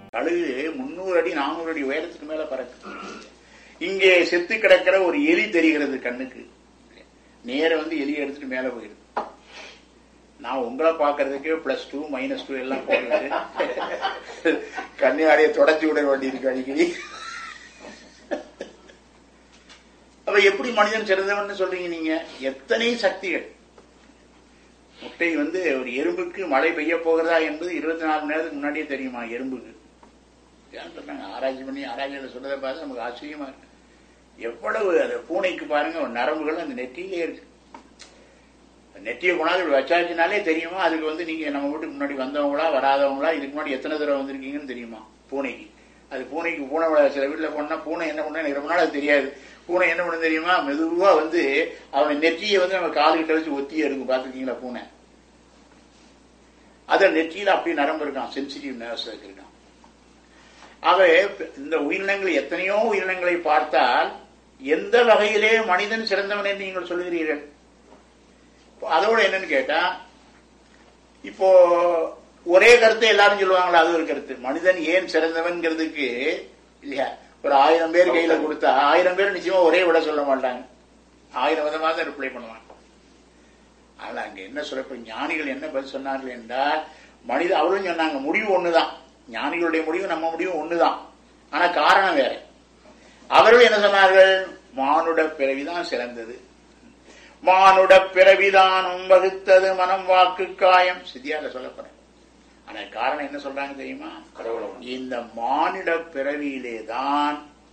கழுகு முன்னூறு அடி நானூறு அடி உயரத்துக்கு மேல பறக்கு இங்கே செத்து கிடக்கிற ஒரு எலி தெரிகிறது கண்ணுக்கு நேர வந்து எலி எடுத்துட்டு மேல போயிடுது நான் உங்களை பாக்குறதுக்கே பிளஸ் டூ மைனஸ் டூ எல்லாம் போடுறது கன்னியாடியை தொடச்சி விட வேண்டியிருக்கு அடிக்கடி அப்ப எப்படி மனிதன் சிறந்தவன் சொல்றீங்க நீங்க எத்தனை சக்திகள் முட்டை வந்து ஒரு எறும்புக்கு மழை பெய்ய போகிறதா என்பது இருபத்தி நாலு மணி நேரத்துக்கு முன்னாடியே தெரியுமா எறும்புக்கு ஏன் சொல்றாங்க ஆராய்ச்சி பண்ணி ஆராய்ச்சியில சொல்றதை பார்த்து நமக்கு ஆச்சரியமா இருக்கு எவ்வளவு அந்த பூனைக்கு பாருங்க ஒரு நரம்புகள் அந்த நெற்றியிலே இருக்கு நெற்றியை கொண்டாந்து இப்படி வச்சாச்சுனாலே தெரியுமா அதுக்கு வந்து நீங்க நம்ம வீட்டுக்கு முன்னாடி வந்தவங்களா வராதவங்களா இதுக்கு முன்னாடி எத்தனை தடவை வந்திருக்கீங்கன்னு தெரியுமா பூனைக்கு அது பூனைக்கு பூனை விழா சில வீட்டுல போனா பூனை என்ன பண்ணா எனக்கு ரொம்ப நாள் அது தெரியாது பூனை என்ன பண்ணு தெரியுமா மெதுவா வந்து அவன் நெற்றியை வந்து நம்ம காலுகிட்ட வச்சு ஒத்தி எடுக்கும் பாத்துருக்கீங்களா பூனை அத நெற்றியில அப்படியே நரம்பு இருக்கான் சென்சிட்டிவ் நர்வ்ஸ் இருக்கான் ஆகவே இந்த உயிரினங்கள் எத்தனையோ உயிரினங்களை பார்த்தால் எந்த வகையிலே மனிதன் சிறந்தவன் என்று நீங்கள் சொல்லுகிறீர்கள் அதோட என்னன்னு கேட்டா இப்போ ஒரே கருத்தை எல்லாரும் சொல்லுவாங்களா அது ஒரு கருத்து மனிதன் ஏன் சிறந்தவன்கிறதுக்கு இல்லையா ஒரு ஆயிரம் பேர் கையில கொடுத்தா ஆயிரம் பேர் நிச்சயமா ஒரே விட சொல்ல மாட்டாங்க ஆயிரம் விதமாக தான் ரிப்ளை பண்ணுவாங்க ஆனா அங்க என்ன சொல்ல இப்ப ஞானிகள் என்ன பதில் சொன்னார்கள் என்றால் மனித அவரும் சொன்னாங்க முடிவு ஒண்ணுதான் ஞானிகளுடைய முடிவு நம்ம முடிவு ஒண்ணுதான் ஆனா காரணம் வேற அவர்கள் என்ன சொன்னார்கள் மானுட பிறவிதான் சிறந்தது மானுட பிறவிதானும் வகுத்தது மனம் வாக்கு காயம் சித்தியால சொல்லப்படுறேன் ஆனா காரணம் என்ன சொல்றாங்க தெரியுமா இந்த மானிட பிறவியிலே தான்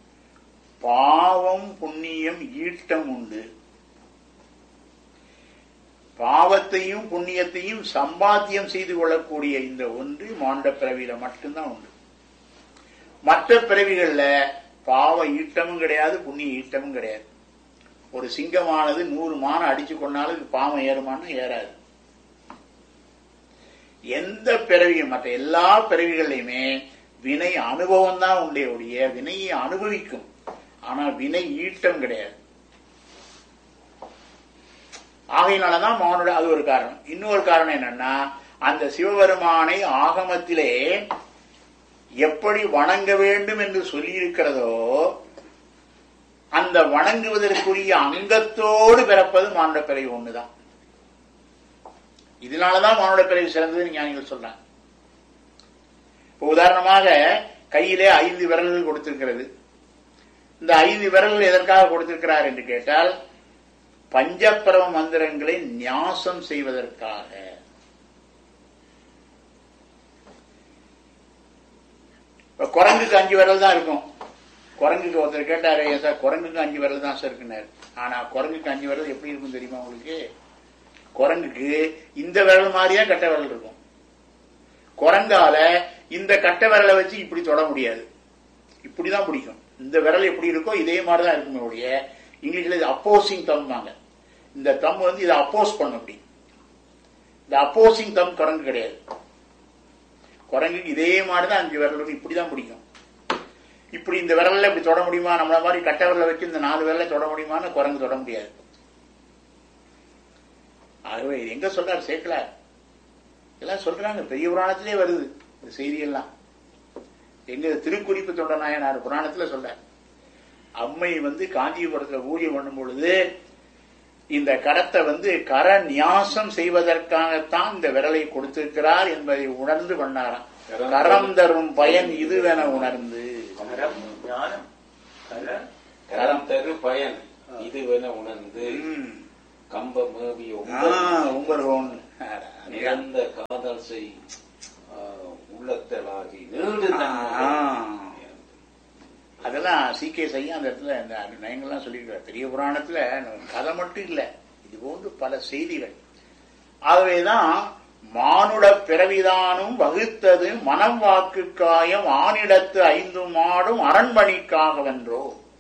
பாவம் புண்ணியம் ஈட்டம் உண்டு பாவத்தையும் புண்ணியத்தையும் சம்பாத்தியம் செய்து கொள்ளக்கூடிய இந்த ஒன்று மாண்ட பிறவியில மட்டும்தான் உண்டு மற்ற பிறவிகள்ல பாவ ஈட்டமும் கிடையாது புண்ணிய ஈட்டமும் கிடையாது ஒரு சிங்கமானது நூறு மானம் அடிச்சு கொண்டாலும் இது பாவம் ஏறுமான்னு ஏறாது எந்த பிறவியும் மற்ற எல்லா பிறவிகள்லையுமே வினை அனுபவம் தான் உண்டே ஒழிய வினையை அனுபவிக்கும் ஆனா வினை ஈட்டம் கிடையாது ஆகையினாலதான் மானுட அது ஒரு காரணம் இன்னொரு காரணம் என்னன்னா அந்த சிவபெருமானை ஆகமத்திலே எப்படி வணங்க வேண்டும் என்று சொல்லியிருக்கிறதோ அந்த வணங்குவதற்குரிய அங்கத்தோடு பிறப்பது மானுட பிறவி ஒண்ணுதான் இதனாலதான் மானுட பிறவி சிறந்ததுன்னு ஞானிகள் சொல்றாங்க இப்போ உதாரணமாக கையிலே ஐந்து விரல்கள் கொடுத்திருக்கிறது இந்த ஐந்து விரல்கள் எதற்காக கொடுத்திருக்கிறார் என்று கேட்டால் பஞ்சப்பிரம மந்திரங்களை நியாசம் செய்வதற்காக இப்ப குரங்குக்கு அஞ்சு விரல் தான் இருக்கும் குரங்குக்கு ஒருத்தர் கேட்டாரு "ஏன் சார் குரங்குக்கு அஞ்சு விரல் தான் சார் இருக்குனாரு ஆனா குரங்குக்கு அஞ்சு விரல் எப்படி இருக்கும் தெரியுமா உங்களுக்கு குரங்குக்கு இந்த விரல் மாதிரியா கட்ட விரல் இருக்கும் குரங்கால இந்த கட்ட விரலை வச்சு இப்படி தொட முடியாது இப்படிதான் பிடிக்கும் இந்த விரல் எப்படி இருக்கோ இதே மாதிரிதான் இருக்குமே ஒழிய இங்கிலீஷ்ல இது அப்போசிங் தம்பாங்க இந்த தம் வந்து இதை அப்போஸ் பண்ண முடியும் இந்த அப்போசிங் தம் குரங்கு கிடையாது குரங்குக்கு இதே மாதிரிதான் அஞ்சு விரல் இருக்கும் இப்படிதான் பிடிக்கும் இப்படி இந்த விரல்ல இப்படி தொட முடியுமா நம்மள மாதிரி கட்ட விரல வச்சு இந்த நாலு விரல தொட முடியுமான்னு குரங்கு தொட முடியாது ஆகவே இது எங்க சொல்றாரு சேர்க்கலார் எல்லாம் சொல்றாங்க பெரிய புராணத்திலே வருது இந்த செய்தியெல்லாம் எங்க திருக்குறிப்பு தொண்ட நாயனார் புராணத்துல சொல்றார் அம்மை வந்து காஞ்சிபுரத்துல ஊழியம் பண்ணும் பொழுது இந்த கரத்தை வந்து கர நியாசம் செய்வதற்காகத்தான் இந்த விரலை கொடுத்திருக்கிறார் என்பதை உணர்ந்து பண்ணாராம் கரம் தரும் பயன் இதுவென உணர்ந்து கரம் ஞானம் கர கரம் தரு பயன் இதுவென உணர்ந்து ம். கம்ப மேவிய ஆ, உங்கரோன் நிறந்த காதல் செய் ஆ, உள்ளத்தலாகி நீடு ஆ. தன்மை அதெல்லாம் சி கே சையா அந்த இடத்துல இந்த நயங்கள்லாம் சொல்லியிருக்காரு பெரிய புராணத்துல கதை மட்டும் இல்ல இது போன்று பல செய்திகள் ஆகவேதான் மானுட பிறவிதானும் வகுத்தது மனம் வாக்கு காயம் ஆணிடத்து ஐந்து மாடும் அரண்மணிக்காக வென்றோ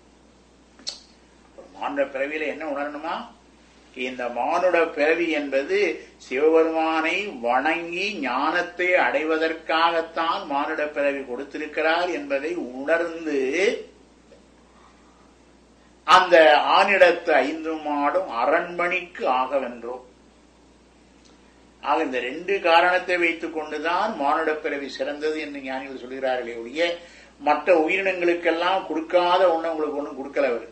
ஒரு மானுட பிறவியில என்ன உணரணுமா இந்த மானுட பிறவி என்பது சிவபெருமானை வணங்கி ஞானத்தை அடைவதற்காகத்தான் மானுட பிறவி கொடுத்திருக்கிறார் என்பதை உணர்ந்து அந்த ஆணிடத்து ஐந்து மாடும் அரண்மணிக்கு ஆகவென்றோம் ஆக இந்த ரெண்டு காரணத்தை வைத்துக் கொண்டுதான் மானுட பிறவி சிறந்தது என்று ஞானிகள் சொல்கிறார்களே ஒழிய மற்ற உயிரினங்களுக்கெல்லாம் கொடுக்காத ஒண்ணு உங்களுக்கு ஒண்ணும் கொடுக்கல அவர்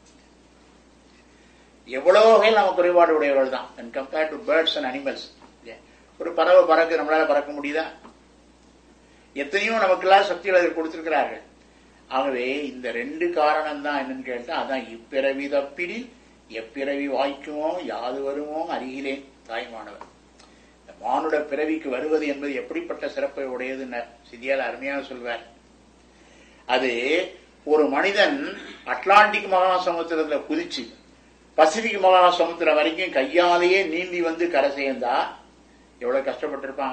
எவ்வளவு வகையில் நம்ம குறைபாடு உடையவர்கள் தான் and compared to birds and animals ஒரு பறவை பறக்க நம்மளால பறக்க முடியுதா எத்தனையோ நமக்கெல்லாம் சக்திகள் அதில் கொடுத்திருக்கிறார்கள் ஆகவே இந்த ரெண்டு காரணம் தான் என்னன்னு கேட்டா அதான் இப்பிறவி தப்பிடி எப்பிறவி வாய்க்குமோ யாது வருமோ அருகிலேன் தாய்மானவர் இந்த மானுட பிறவிக்கு வருவது என்பது எப்படிப்பட்ட சிறப்பை உடையதுன்னு சிதியால் அருமையாக சொல்வார் அது ஒரு மனிதன் அட்லாண்டிக் மகா சமுத்திரத்துல குதிச்சு பசிபிக் மகா சமுத்திரம் வரைக்கும் கையாலேயே நீந்தி வந்து கரை சேர்ந்தா எவ்வளவு கஷ்டப்பட்டிருப்பாங்க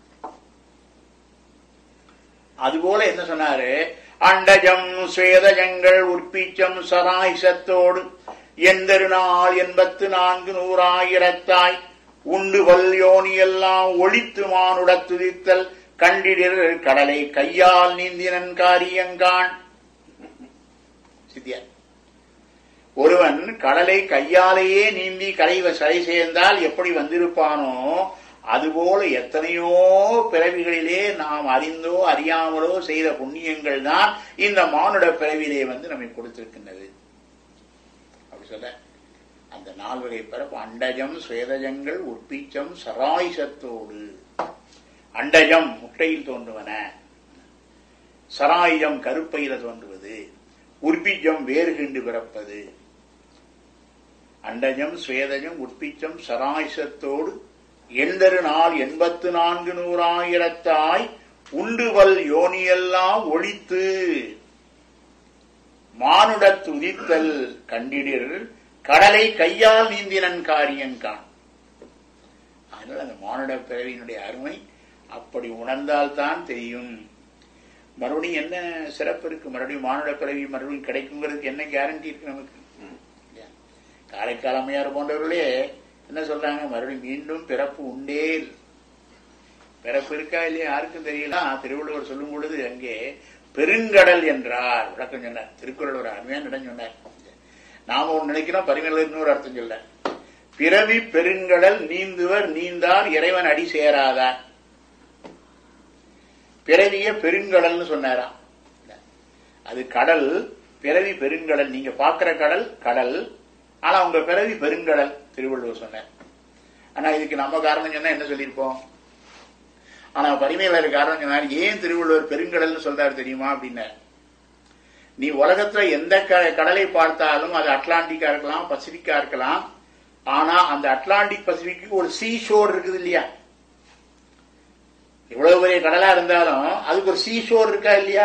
அதுபோல என்ன சொன்னாரு அண்டஜம் சுவேதஜங்கள் உற்பீச்சம் சராய்சத்தோடு எந்தரு நாள் எண்பத்து நான்கு நூறாயிரத்தாய் உண்டு வல்யோனி எல்லாம் ஒழித்து மானுட துதித்தல் கண்டிடிர் கடலை கையால் நீந்தினன் காரியங்கான் சித்தியா ஒருவன் கடலை கையாலேயே நீந்தி கரை சரை சேர்ந்தால் எப்படி வந்திருப்பானோ அதுபோல எத்தனையோ பிறவிகளிலே நாம் அறிந்தோ அறியாமலோ செய்த புண்ணியங்கள் தான் இந்த மானுட பிறவிலே வந்து நம்மை கொடுத்திருக்கின்றது அப்படி சொல்ல அந்த நால்வகை பிறப்பு அண்டஜம் சுவேதஜங்கள் உற்பீச்சம் சராயுசத்தோடு அண்டஜம் முட்டையில் தோன்றுவன சராயுஜம் கருப்பையில தோன்றுவது உற்பீச்சம் வேறுகிண்டு பிறப்பது அண்டஜம் சுவேதஜம் உற்பீச்சம் சராயுசத்தோடு எண்தரு நாள் எண்பத்து நான்கு நூறாயிரத்தாய் உண்டுவல் யோனியெல்லாம் ஒழித்து மானுட துதித்தல் கண்டிடில் கடலை கையால் நீந்தினன் காரியங்கான் அதனால் அந்த மானுட பிறவியினுடைய அருமை அப்படி உணர்ந்தால்தான் தெரியும் மறுபடியும் என்ன சிறப்பு இருக்கு மறுபடியும் மானுட பிறவி மறுபடியும் கிடைக்குங்கிறதுக்கு என்ன கேரண்டி இருக்கு நமக்கு காரைக்கால் அம்மையார் போன்றவர்களே என்ன சொல்றாங்க மறுபடியும் மீண்டும் பிறப்பு உண்டேல் பிறப்பு இருக்கா இல்லையா யாருக்கும் தெரியல திருவள்ளுவர் சொல்லும் பொழுது அங்கே பெருங்கடல் என்றார் விளக்கம் சொன்னார் திருக்குறள் ஒரு அருமையான இடம் சொன்னார் நாம ஒன்று நினைக்கிறோம் பரிமளர் இன்னொரு அர்த்தம் சொல்ல பிறவி பெருங்கடல் நீந்துவர் நீந்தார் இறைவன் அடி சேராதார் பிறவிய பெருங்கடல்னு சொன்னாராம் அது கடல் பிறவி பெருங்கடல் நீங்க பாக்குற கடல் கடல் ஆனா உங்க பிறவி பெருங்கடல் திருவள்ளுவர் சொன்னார் ஆனா இதுக்கு நம்ம காரணம் சொன்னா என்ன சொல்லியிருப்போம் ஆனா பரிமையாளர் காரணம் சொன்னார் ஏன் திருவள்ளுவர் பெருங்கடல்னு சொல்றாரு தெரியுமா அப்படின்னார் நீ உலகத்துல எந்த கடலை பார்த்தாலும் அது அட்லாண்டிக்கா இருக்கலாம் பசிபிக்கா இருக்கலாம் ஆனா அந்த அட்லாண்டிக் பசிபிக்கு ஒரு சீ ஷோர் இருக்குது இல்லையா இவ்வளவு பெரிய கடலா இருந்தாலும் அதுக்கு ஒரு சீ ஷோர் இருக்கா இல்லையா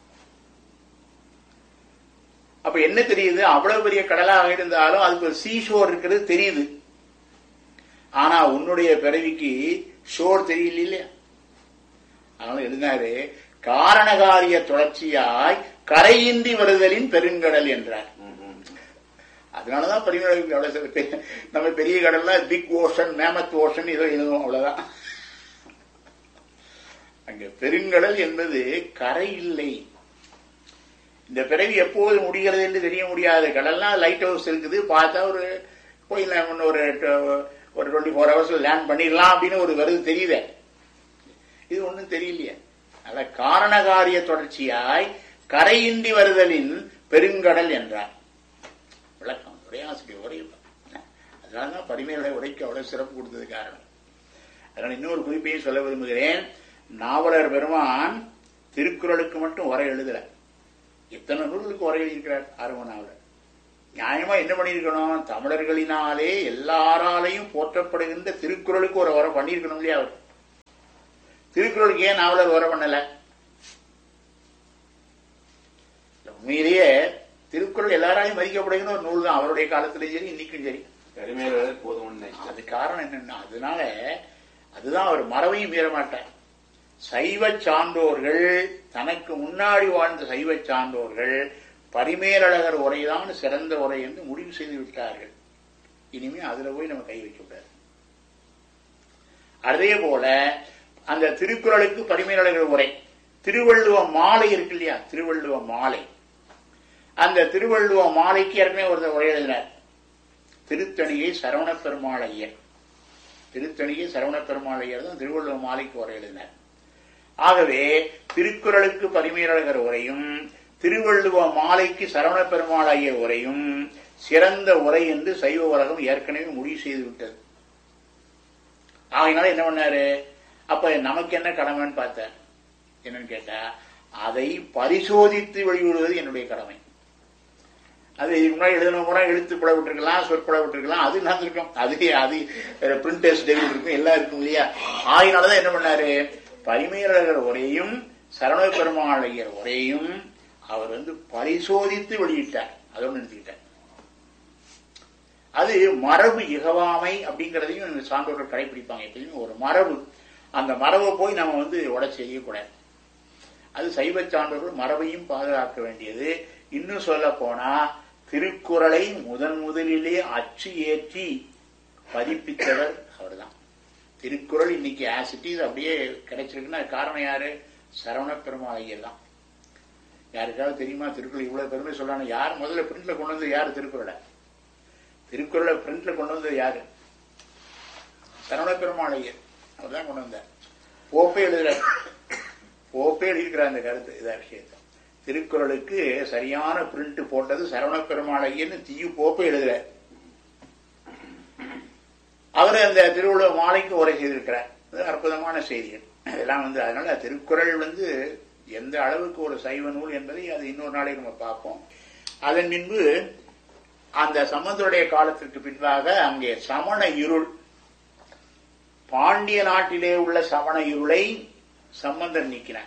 அப்ப என்ன தெரியுது அவ்வளவு பெரிய கடலாக இருந்தாலும் அதுக்கு ஒரு சீ ஷோர் இருக்கிறது தெரியுது ஆனா உன்னுடைய பிறவிக்கு ஷோர் தெரியல இல்லையா அதனால எழுதினாரு காரணகாரிய தொடர்ச்சியாய் கரையின்றி வருதலின் பெருங்கடல் என்றார் அதனாலதான் பெருங்கடலுக்கு அவ்வளவு நம்ம பெரிய கடல்ல பிக் ஓஷன் மேமத் ஓஷன் ஏதோ எழுதுவோம் அவ்வளவுதான் அங்க பெருங்கடல் என்பது கரை இல்லை இந்த பிறவி எப்போது முடிகிறது என்று தெரிய முடியாது கடல்லாம் லைட் ஹவுஸ் இருக்குது பார்த்தா ஒரு போய் ஒரு ஒரு டுவெண்ட்டி ஃபோர் ஹவர்ஸ்ல லேண்ட் பண்ணிடலாம் அப்படின்னு ஒரு வருது தெரியுதே இது ஒன்றும் தெரியலையே அல்ல காரணகாரிய தொடர்ச்சியாய் கரையின்றி வருதலின் பெருங்கடல் என்றார் விளக்கம் உரையாசிரியர் உரை அதனாலதான் பரிமைகளை உரைக்கு அவ்வளவு சிறப்பு கொடுத்தது காரணம் அதனால இன்னொரு குறிப்பையும் சொல்ல விரும்புகிறேன் நாவலர் பெருமான் திருக்குறளுக்கு மட்டும் உரை எழுதல எத்தனை நூல்களுக்கு உரை எழுதியிருக்கிறார் ஆர்வ நாவலர் நியாயமா என்ன பண்ணியிருக்கணும் தமிழர்களினாலே எல்லாராலையும் போற்றப்படுகின்ற திருக்குறளுக்கு ஒரு உரை பண்ணியிருக்கணும் இல்லையா அவர் திருக்குறளுக்கு ஏன் நாவலர் உரை பண்ணல உண்மையிலேயே திருக்குறள் எல்லாராலையும் மதிக்கப்படுகிற ஒரு நூல் தான் அவருடைய காலத்திலையும் சரி இன்னைக்கும் சரி கருமையாளர் போதும் அது காரணம் என்னன்னா அதனால அதுதான் அவர் மரபையும் மீற மாட்டார் சைவ சான்றோர்கள் தனக்கு முன்னாடி வாழ்ந்த சைவ சான்றோர்கள் பரிமேலழகர் உரைதான் சிறந்த உரை என்று முடிவு செய்து விட்டார்கள் இனிமே அதுல போய் நம்ம கை வைக்கக்கூடாது அதே போல அந்த திருக்குறளுக்கு பரிமேலழகர் உரை திருவள்ளுவ மாலை இருக்கு இல்லையா திருவள்ளுவ மாலை அந்த திருவள்ளுவ மாலைக்கு ஏற்கனவே ஒருத்தர் உரை எழுதினார் திருத்தணியை சரவண பெருமாள் ஐயர் திருத்தணியை சரவண பெருமாளையர் தான் திருவள்ளுவர் மாலைக்கு உரை எழுதினார் ஆகவே திருக்குறளுக்கு பரிமேலழகர் உரையும் திருவள்ளுவ மாலைக்கு சரவண பெருமாள் ஐய உரையும் சிறந்த உரை என்று சைவ உலகம் ஏற்கனவே முடிவு செய்து விட்டது ஆகையினால என்ன பண்ணாரு அப்ப நமக்கு என்ன கடமைன்னு பார்த்தேன் என்னன்னு கேட்டா அதை பரிசோதித்து வெளியிடுவது என்னுடைய கடமை அது இதுக்கு முன்னாடி எழுதின முறை எழுத்து புல விட்டுருக்கலாம் சொற்புல விட்டுருக்கலாம் அது நடந்திருக்கும் அது அது பிரிண்டர்ஸ் டெவில் இருக்கும் எல்லாம் இருக்கும் இல்லையா ஆகினாலதான் என்ன பண்ணாரு பரிமேலழகர் உரையும் சரவண பெருமாளையர் உரையும் அவர் வந்து பரிசோதித்து வெளியிட்டார் அதோடு நிறுத்திக்கிட்டார் அது மரபு இகவாமை அப்படிங்கிறதையும் இந்த சான்றோர்கள் கடைபிடிப்பாங்க எப்பயுமே ஒரு மரபு அந்த மரபை போய் நம்ம வந்து உடச்சு செய்யக்கூடாது அது சைவ சான்றோர்கள் மரபையும் பாதுகாக்க வேண்டியது இன்னும் சொல்ல போனா திருக்குறளை முதன் முதலிலே அச்சு ஏற்றி பதிப்பித்தவர் அவர்தான் திருக்குறள் இன்னைக்கு ஆசிட்டிஸ் அப்படியே கிடைச்சிருக்குன்னா அது காரணம் யாரு சரவண பெருமாள் ஐயர் தான் யாருக்காவது தெரியுமா திருக்குறள் இவ்வளவு பெருமை சொல்றாங்க யார் முதல்ல பிரிண்ட்ல கொண்டு வந்து யாரு திருக்குறளை திருக்குறளை பிரிண்ட்ல கொண்டு வந்தது யாரு சரவண பெருமாள் ஐயர் அவர் தான் கொண்டு வந்தார் போப்பே எழுதுறார் போப்பே எழுதியிருக்கிறார் அந்த கருத்து இதா விஷயத்தை திருக்குறளுக்கு சரியான பிரிண்ட் போட்டது சரவண பெருமாள் ஐயன்னு தீயு போப்பே எழுதுறார் அவர் அந்த திருவள்ளுவர் மாலைக்கு உரை செய்திருக்கிறார் இது அற்புதமான செய்திகள் இதெல்லாம் வந்து அதனால திருக்குறள் வந்து எந்த அளவுக்கு ஒரு சைவ நூல் என்பதை அது இன்னொரு நாளைக்கு நம்ம பார்ப்போம் அதன் பின்பு அந்த சம்பந்தருடைய காலத்திற்கு பின்பாக அங்கே சமண இருள் பாண்டிய நாட்டிலே உள்ள சமண இருளை சம்பந்தர் நீக்கினார்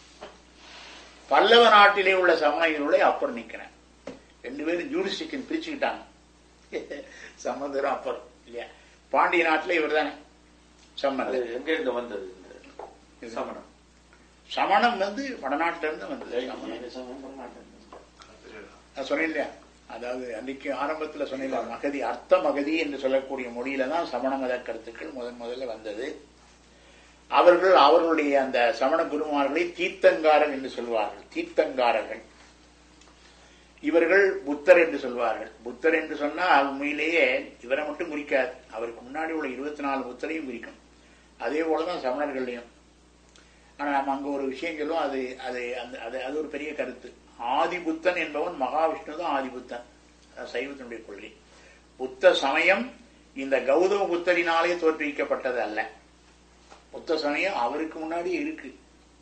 பல்லவ நாட்டிலே உள்ள சமண இருளை அப்புறம் நீக்கினார் ரெண்டு பேரும் ஜூடிஸ்டிக்கன் பிரிச்சுக்கிட்டாங்க சம்பந்தரும் அப்புறம் இல்லையா பாண்டிய நாட்டில் இவர் தானே அது சம்பந்தர் எங்க இருந்து வந்தது இந்த சமணம் சமணம் வந்து வடநாட்டில இருந்து வந்தது சமணம் நான் சொன்னேன் இல்லையா அதாவது அன்னைக்கு ஆரம்பத்துல சொன்னேன் மகதி அர்த்த மகதி என்று சொல்லக்கூடிய மொழியில தான் சமண மத கருத்துக்கள் முதன் முதல்ல வந்தது அவர்கள் அவர்களுடைய அந்த சமண குருமார்களை தீர்த்தங்காரர் என்று சொல்வார்கள் தீர்த்தங்காரர்கள் இவர்கள் புத்தர் என்று சொல்வார்கள் புத்தர் என்று சொன்னால் உண்மையிலேயே இவரை மட்டும் குறிக்காது அவருக்கு முன்னாடி உள்ள இருபத்தி நாலு புத்தரையும் குறிக்கும் அதே போலதான் சமணர்களையும் ஆனா நம்ம அங்க ஒரு விஷயம் சொல்லுவோம் அது அது அந்த அது அது ஒரு பெரிய கருத்து ஆதிபுத்தன் என்பவன் மகாவிஷ்ணு தான் ஆதிபுத்தன் அது சைவத்தினுடைய கொள்கை புத்த சமயம் இந்த கௌதம புத்தரினாலே தோற்றுவிக்கப்பட்டது அல்ல புத்த சமயம் அவருக்கு முன்னாடி இருக்கு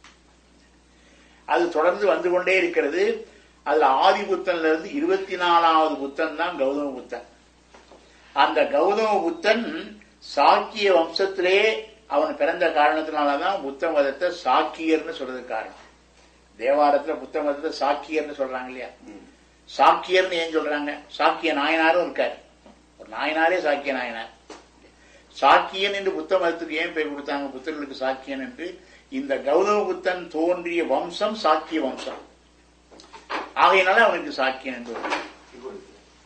அது தொடர்ந்து வந்து கொண்டே இருக்கிறது அதுல ஆதி புத்தன்ல இருந்து இருபத்தி நாலாவது புத்தன் தான் கௌதம புத்தன் அந்த கௌதம புத்தன் சாக்கிய வம்சத்திலே அவன் பிறந்த காரணத்தினாலதான் புத்த மதத்தை சாக்கியர்னு சொல்றதுக்கு காரணம் தேவாரத்துல புத்த மதத்தை சாக்கியர்னு சொல்றாங்க இல்லையா சாக்கியர்னு ஏன் சொல்றாங்க சாக்கிய நாயனாரும் இருக்காரு ஒரு நாயனாரே சாக்கிய நாயனார் சாக்கியன் என்று புத்த மதத்துக்கு ஏன் பெயர் கொடுத்தாங்க புத்தர்களுக்கு சாக்கியன் என்று இந்த கௌதம புத்தன் தோன்றிய வம்சம் சாக்கிய வம்சம் ஆகையினால அவனுக்கு சாக்கியன் என்று ஒரு பெயர்.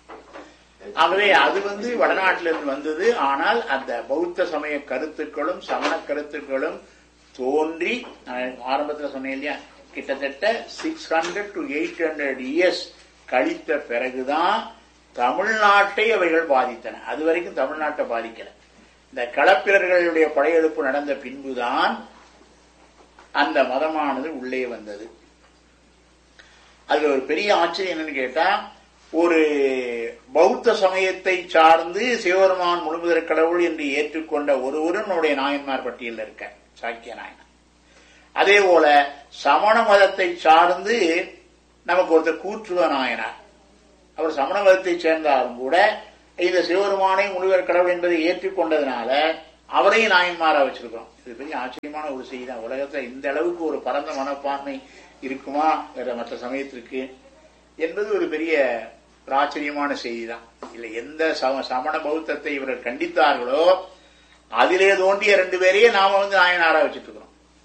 ஆகவே அது வந்து வடநாட்டிலிருந்து வந்தது ஆனால் அந்த பௌத்த சமய கருத்துக்களும் சமண கருத்துக்களும் தோன்றி நான் ஆரம்பத்தில் சொன்னேன் இல்லையா கிட்டத்தட்ட six hundred to eight hundred years கழித்த பிறகுதான் தமிழ்நாட்டை அவைகள் பாதித்தன அது வரைக்கும் தமிழ்நாட்டை பாதிக்கல இந்த களப்பிரர்களுடைய படையெடுப்பு நடந்த பின்புதான் அந்த மதமானது உள்ளே வந்தது அதுல ஒரு பெரிய ஆச்சரியம் என்னன்னு கேட்டா ஒரு பௌத்த சமயத்தை சார்ந்து சிவபெருமான் முழுமுதற் கடவுள் என்று ஏற்றுக்கொண்ட ஒருவரும் நம்முடைய நாயன்மார் பட்டியலில் இருக்க சாக்கிய நாயனார் அதே போல சமண மதத்தை சார்ந்து நமக்கு ஒருத்தர் கூற்றுவ நாயனார் அவர் சமண மதத்தை சேர்ந்தாலும் கூட இந்த சிவபெருமானை முழுவர் கடவுள் என்பதை ஏற்றுக்கொண்டதுனால அவரையும் நாயன்மாரா வச்சிருக்கிறோம் இது பெரிய ஆச்சரியமான ஒரு செய்தி தான் உலகத்துல இந்த அளவுக்கு ஒரு பரந்த மனப்பான்மை இருக்குமா வேற மற்ற சமயத்திற்கு என்பது ஒரு பெரிய ஒரு ஆச்சரியமான செய்தி தான் இல்ல எந்த சம- சமண பௌத்தத்தை இவர்கள் கண்டித்தார்களோ அதிலே தோன்றிய ரெண்டு பேரையே நாம வந்து நாயனாரா வச்சுட்டு இருக்கிறோம்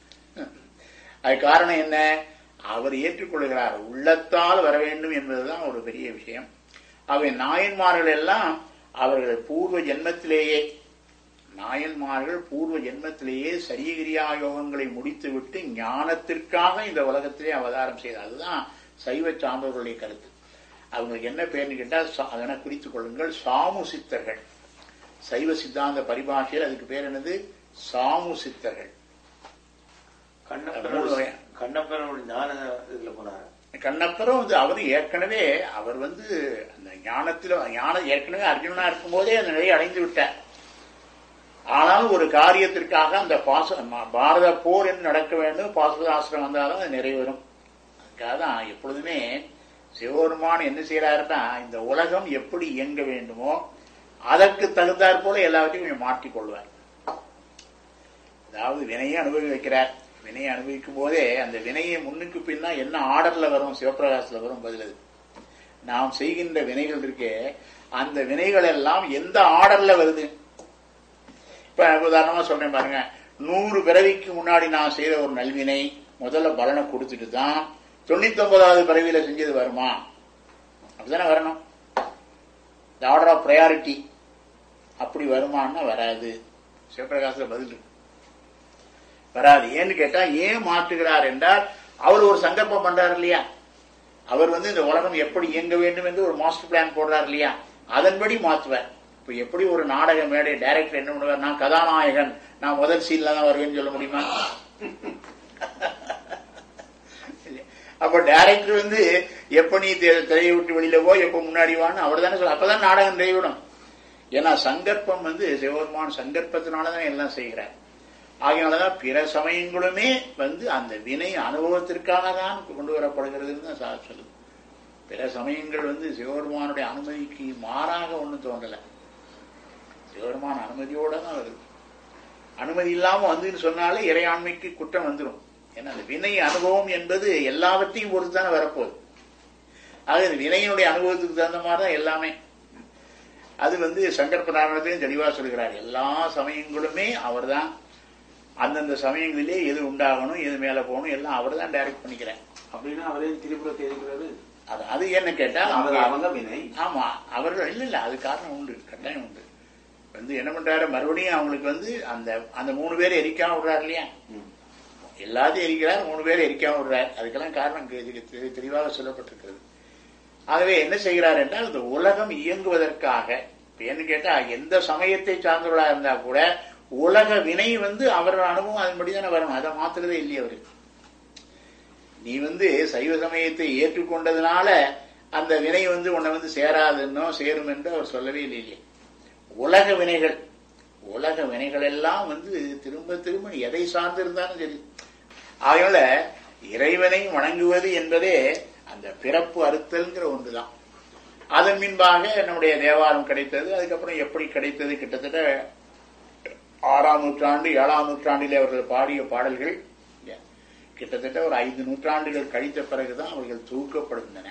அது காரணம் என்ன அவர் ஏற்றுக்கொள்கிறார் உள்ளத்தால் வர வேண்டும் என்பதுதான் ஒரு பெரிய விஷயம் அவை நாயன்மார்கள் எல்லாம் அவர்கள் பூர்வ ஜென்மத்திலேயே நாயன்மார்கள் பூர்வ ஜென்மத்திலேயே சரியகிரியா யோகங்களை முடித்துவிட்டு ஞானத்திற்காக இந்த உலகத்திலே அவதாரம் செய்தார் அதுதான் சைவ சான்றோர்களுடைய கருத்து அவங்களுக்கு என்ன பேர்னு கேட்டா சா- அதனை குறித்துக் கொள்ளுங்கள் சாமு சித்தர்கள் சைவ சித்தாந்த பரிபாஷையில் அதுக்கு பேர் என்னது சாமு சித்தர்கள் மூணு கண்ணப்பரோட வகை. கண்ணப்பரோட ஞான இதுல போனாரு கண்ணப்பரும் வந்து அவர் ஏற்கனவே அவர் வந்து அந்த ஞானத்தில் ஞானம் ஏற்கனவே அர்ஜுனனா இருக்கும்போதே அந்த நிலையை அடைந்து விட்டார் ஆனாலும் ஒரு காரியத்திற்காக அந்த பாச ம- பாரத போர் என்று நடக்க வேண்டும் பாசுபதாசிரம் வந்தாலும் அது நிறைவேறும் அதுக்காக தான் எப்பொழுதுமே சிவபெருமான் என்ன செய்யறாருன்னா இந்த உலகம் எப்படி இயங்க வேண்டுமோ அதற்கு தகுந்தாற் போல எல்லாவற்றையும் கொஞ்சம் மாற்றிக் கொள்வார் அதாவது வினையை அனுபவி வைக்கிறார் வினையை அனுபவிக்கும் போதே அந்த வினையை முன்னுக்கு பின்னா என்ன ஆர்டர்ல வரும் சிவபிரகாசத்துல வரும் பதில் அது நாம் செய்கின்ற வினைகள் இருக்கே அந்த வினைகள் எல்லாம் எந்த ஆர்டர்ல வருது இப்ப உதாரணமா சொல்றேன் பாருங்க நூறு பிறவிக்கு முன்னாடி நான் செய்த ஒரு நல்வினை முதல்ல பலனை கொடுத்துட்டு தான் தொண்ணூத்தி ஒன்பதாவது பிறவியில செஞ்சது வருமா அப்படிதானே வரணும் இந்த ஆர்டர் ஆஃப் ப்ரையாரிட்டி அப்படி வருமான்னா வராது சிவபிரகாசத்துல பதில் இருக்கு வராது ஏன்னு கேட்டா ஏன் மாற்றுகிறார் என்றால் அவர் ஒரு சங்கல்பம் பண்றாரு இல்லையா அவர் வந்து இந்த உலகம் எப்படி இயங்க வேண்டும் என்று ஒரு மாஸ்டர் பிளான் போடுறார் இல்லையா அதன்படி மாற்றுவார் இப்ப எப்படி ஒரு நாடக மேடை டைரக்டர் என்ன பண்ணுவார் நான் கதாநாயகன் நான் முதல் சீன்ல தான் வருவேன்னு சொல்ல முடியுமா அப்ப டைரக்டர் வந்து எப்ப நீ தி- திரையை விட்டு வெளியில போ எப்ப முன்னாடி வான்னு அவர் தானே சொல்ல அப்பதான் நாடகம் நிறைவிடும் ஏன்னா சங்கற்பம் வந்து சிவபெருமான் சங்கற்பத்தினாலதான் எல்லாம் செய்கிறார் ஆகையினாலதான் பிற சமயங்களுமே வந்து அந்த வினை அனுபவத்திற்காக தான் கொண்டு வரப்படுகிறதுன்னு தான் சார் சொல்லுது பிற சமயங்கள் வந்து சிவபெருமானுடைய அனுமதிக்கு மாறாக ஒண்ணும் தோன்றல சிவபெருமான் அனுமதியோட தான் வருது அனுமதி இல்லாம வந்துன்னு சொன்னாலே இறையாண்மைக்கு குற்றம் வந்துடும் ஏன்னா அந்த வினை அனுபவம் என்பது எல்லாவற்றையும் பொறுத்து தானே வரப்போகுது ஆக இந்த வினையினுடைய அனுபவத்துக்கு தகுந்த மாதிரி தான் எல்லாமே அது வந்து சங்கற்ப நாராயணத்தையும் தெளிவா சொல்கிறார் எல்லா சமயங்களுமே அவர்தான் அந்தந்த சமயங்களிலே எது உண்டாகணும் எது மேல போகணும் எல்லாம் அவர் தான் டைரக்ட் பண்ணிக்கிறார் அப்படின்னா அவரே திரிபுரத்தை இருக்கிறது அது அது என்ன கேட்டா அவங்க அவங்க அவங்க வினை ஆமா அவர்கள் இல்ல இல்ல அது காரணம் உண்டு கட்டாயம் உண்டு வந்து என்ன பண்றாரு மறுபடியும் அவங்களுக்கு வந்து அந்த அந்த மூணு பேர் எரிக்காம விடுறாரு இல்லையா ம். எல்லாத்தையும் எரிக்கிறார் மூணு பேர் எரிக்காம விடுறார் அதுக்கெல்லாம் காரணம் இங்க இதுக்கு தெ- தெளிவாக சொல்லப்பட்டிருக்கிறது ஆகவே என்ன செய்கிறார் என்றால் இந்த உலகம் இயங்குவதற்காக இப்ப என்ன கேட்டா எந்த சமயத்தை சார்ந்தவர்களா இருந்தா கூட உலக வினை வந்து அவர் அனுபவம் அதன்படி தானே வரணும் அதை மாத்துறதே இல்லையே அவரு நீ வந்து சைவ சமயத்தை ஏற்றுக்கொண்டதுனால அந்த வினை வந்து உன்னை வந்து சேராதுன்னோ சேரும் என்று அவர் சொல்லவே இல்லையே உலக வினைகள் உலக வினைகள் எல்லாம் வந்து திரும்ப திரும்ப எதை சார்ந்து இருந்தாலும் சரி ஆகையால இறைவனை வணங்குவது என்பதே அந்த பிறப்பு அறுத்தல்ங்கிற ஒன்றுதான் அதன் பின்பாக நம்முடைய தேவாரம் கிடைத்தது அதுக்கப்புறம் எப்படி கிடைத்தது கிட்டத்தட்ட ஆறாம் நூற்றாண்டு ஏழாம் நூற்றாண்டிலே அவர்கள் பாடிய பாடல்கள் இல்லையா? கிட்டத்தட்ட ஒரு ஐந்து நூற்றாண்டுகள் கழித்த பிறகுதான் அவர்கள் தொகுக்கப்படுகின்றன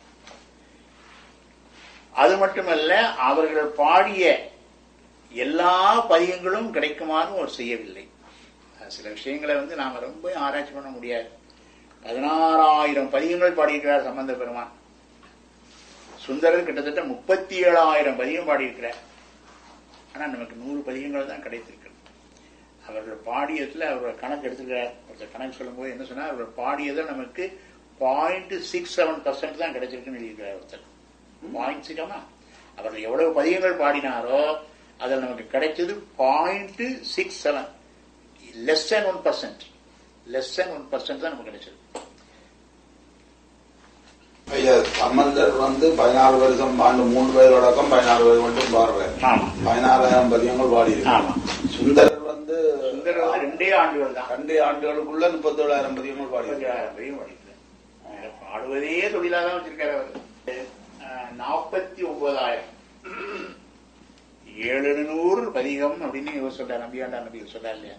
அது மட்டுமல்ல அவர்கள் பாடிய எல்லா பதியங்களும் கிடைக்குமாறு அவர் செய்யவில்லை அது சில விஷயங்களை வந்து நாம ரொம்ப ஆராய்ச்சி பண்ண முடியாது பதினாறாயிரம் பதியங்கள் பாடியிருக்கிறார் சம்பந்த பெருமான் சுந்தரர் கிட்டத்தட்ட முப்பத்தி ஏழாயிரம் பதியம் பாடியிருக்கிறார் ஆனா நமக்கு நூறு பதியங்கள் தான் கிடைத்திருக்கிறது அவர்கள் பாடியதுல அவர் கணக்கு எடுத்துக்கிறார் ஒருத்தர் கணக்கு சொல்லும்போது என்ன சொன்னா அவர் பாடியதை நமக்கு பாயிண்ட் சிக்ஸ் செவன் பர்சன்ட் தான் கிடைச்சிருக்குன்னு எழுதியிருக்கிறார் ஒருத்தர் பாயிண்ட் சிக்கமா அவர்கள் எவ்வளவு பதியங்கள் பாடினாரோ அதில் நமக்கு கிடைச்சது point six seven less than one percent less than one percent தான் நமக்கு கிடைச்சது ஐயா சம்பந்தர் வந்து பதினாறு வருஷம் ஆண்டு மூன்று பேர் அடக்கம் பதினாறு பேர் மட்டும் பாடுறாரு ஆமா பதினாறாயிரம் பதியங்கள் பாடி ஆமா சுந்தரர் வந்து சுந்தரர் வந்து ரெண்டே ஆண்டுகள் தான் ரெண்டு ஆண்டுகளுக்குள்ள முப்பத்தேழாயிரம் பதியங்கள் பாடி பதினாறாயிரம் படிக்கல பாடுவதே தொழிலாக தான் வச்சிருக்காரு அவர் நாற்பத்தி ஒன்பதாயிரம் எழுநூறு பதிகம் அப்படின்னு இவர் சொல்றார் நம்பியாண்டா நபி சொல்றார் இல்லையா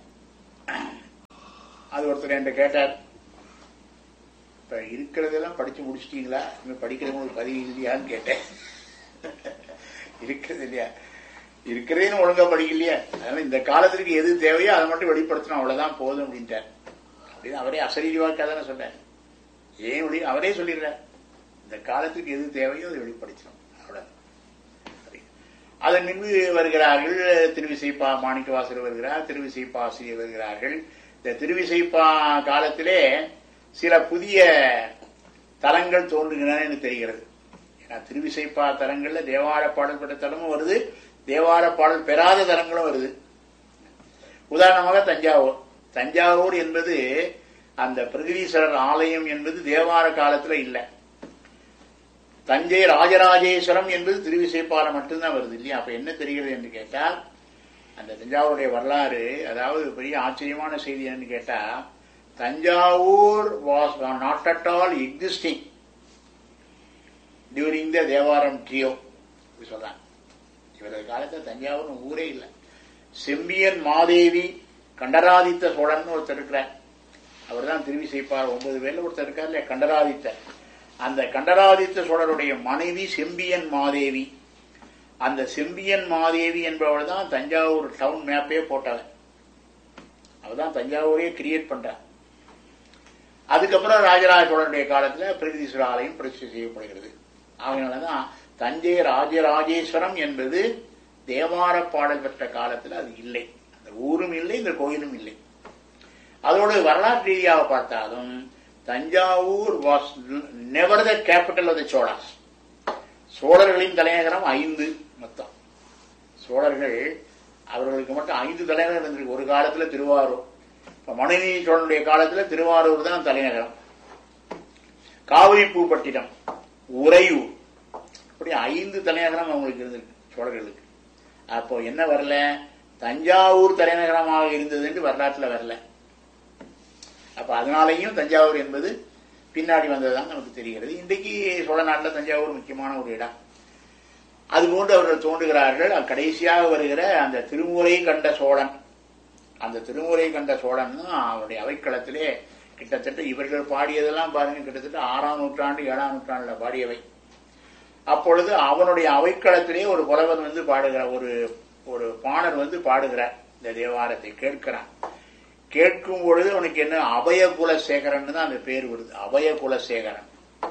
அது ஒருத்தர் என்கிட்ட கேட்டார் இப்ப இருக்கிறதெல்லாம் படிச்சு முடிச்சிட்டீங்களா இன்னும் படிக்கிறவங்களுக்கு பதிவு இல்லையான்னு கேட்டேன் இருக்கிறது இல்லையா இருக்கிறதேன்னு ஒழுங்கா படிக்கலையா அதனால இந்த காலத்திற்கு எது தேவையோ அதை மட்டும் வெளிப்படுத்தணும் அவ்வளவுதான் போதும் அப்படின்ட்டார் அப்படின்னு அவரே அசரீரி வாக்கா தானே சொன்னார் ஏன் வெளி அவரே சொல்லிடுறார் இந்த காலத்துக்கு எது தேவையோ அதை வெளிப்படுத்தணும் அவ்வளவு சரி. அதன் பின்பு வருகிறார்கள் திருவிசைப்பா மாணிக்கவாசர் வருகிறார் திருவிசைப்பா ஆசிரியர் வருகிறார்கள் இந்த திருவிசைப்பா காலத்திலே சில புதிய தலங்கள் தோன்றுகின்றன என்று தெரிகிறது ஏன்னா திருவிசைப்பா தலங்கள்ல தேவார பாடல்பட்ட தலமும் வருது தேவார பாடல் பெறாத தலங்களும் வருது உதாரணமாக தஞ்சாவூர் தஞ்சாவூர் என்பது அந்த பிரகதீஸ்வரர் ஆலயம் என்பது தேவார காலத்துல இல்லை தஞ்சை ராஜராஜேஸ்வரம் என்பது திருவிசைப்பாலம் மட்டும்தான் வருது இல்லையா அப்ப என்ன தெரிகிறது என்று கேட்டால் அந்த தஞ்சாவூருடைய வரலாறு அதாவது பெரிய ஆச்சரியமான செய்தி என்னன்னு கேட்டா Thanjavur was not at all existing during the Thevaram trio சொல்றாங்க இவரது காலத்தில் தஞ்சாவூர் ஊரே இல்லை செம்பியன் மாதேவி கண்டராதித்த சோழன் ஒருத்தர் இருக்கிறார் அவர் தான் திருவிசைப்பார் ஒன்பது பேர்ல ஒருத்தர் இருக்கார் இல்லையா கண்டராதித்தர் அந்த கண்டராதித்த சோழருடைய மனைவி செம்பியன் மாதேவி அந்த செம்பியன் மாதேவி என்பவள் தான் தஞ்சாவூர் டவுன் மேப்பே போட்டவன் அவள் தான் தஞ்சாவூரே கிரியேட் பண்றான் அதுக்கப்புறம் ராஜராஜ சோழனுடைய காலத்துல பிரகதீஸ்வர ஆலயம் பிரதிஷ்டை செய்யப்படுகிறது அதனாலதான் தஞ்சை ராஜராஜேஸ்வரம் என்பது தேவார பாடல் பெற்ற காலத்துல அது இல்லை அந்த ஊரும் இல்லை இந்த கோயிலும் இல்லை அதோடு வரலாற்று ரீதியாக பார்த்தாலும் Thanjavur was never the capital of the Cholas சோழர்களின் தலைநகரம் ஐந்து மொத்தம் சோழர்கள் அவர்களுக்கு மட்டும் ஐந்து தலைநகரம் இருந்திருக்கு ஒரு காலத்துல திருவாரூர் இப்ப மனுநீதி சோழனுடைய காலத்துல திருவாரூர் தான் தலைநகரம் காவிரி பூப்பட்டினம் உறையூர் இப்படி ஐந்து தலைநகரம் அவங்களுக்கு இருந்திருக்கு சோழர்களுக்கு அப்போ என்ன வரல தஞ்சாவூர் தலைநகரமாக இருந்தது என்று வரலாற்றுல வரல அப்ப அதனாலேயும் தஞ்சாவூர் என்பது பின்னாடி வந்ததுதான் நமக்கு தெரிகிறது இன்றைக்கு சோழ நாட்டில் தஞ்சாவூர் முக்கியமான ஒரு இடம் அதுபோன்று அவர்கள் தோன்றுகிறார்கள் கடைசியாக வருகிற அந்த திருமுறை கண்ட சோழன் அந்த திருமுறை கண்ட சோழன் தான் அவருடைய அவைக்களத்திலே கிட்டத்தட்ட இவர்கள் பாடியதெல்லாம் பாருங்க கிட்டத்தட்ட ஆறாம் நூற்றாண்டு ஏழாம் நூற்றாண்டுல பாடியவை அப்பொழுது அவனுடைய அவைக்களத்திலே ஒரு புலவன் வந்து பாடுகிறார் ஒரு ஒரு பாணர் வந்து பாடுகிறார் இந்த தேவாரத்தை கேட்கிறான் கேட்கும் பொழுது அவனுக்கு என்ன அபய குலசேகரன் தான் அந்த பேர் வருது அபய குலசேகரன்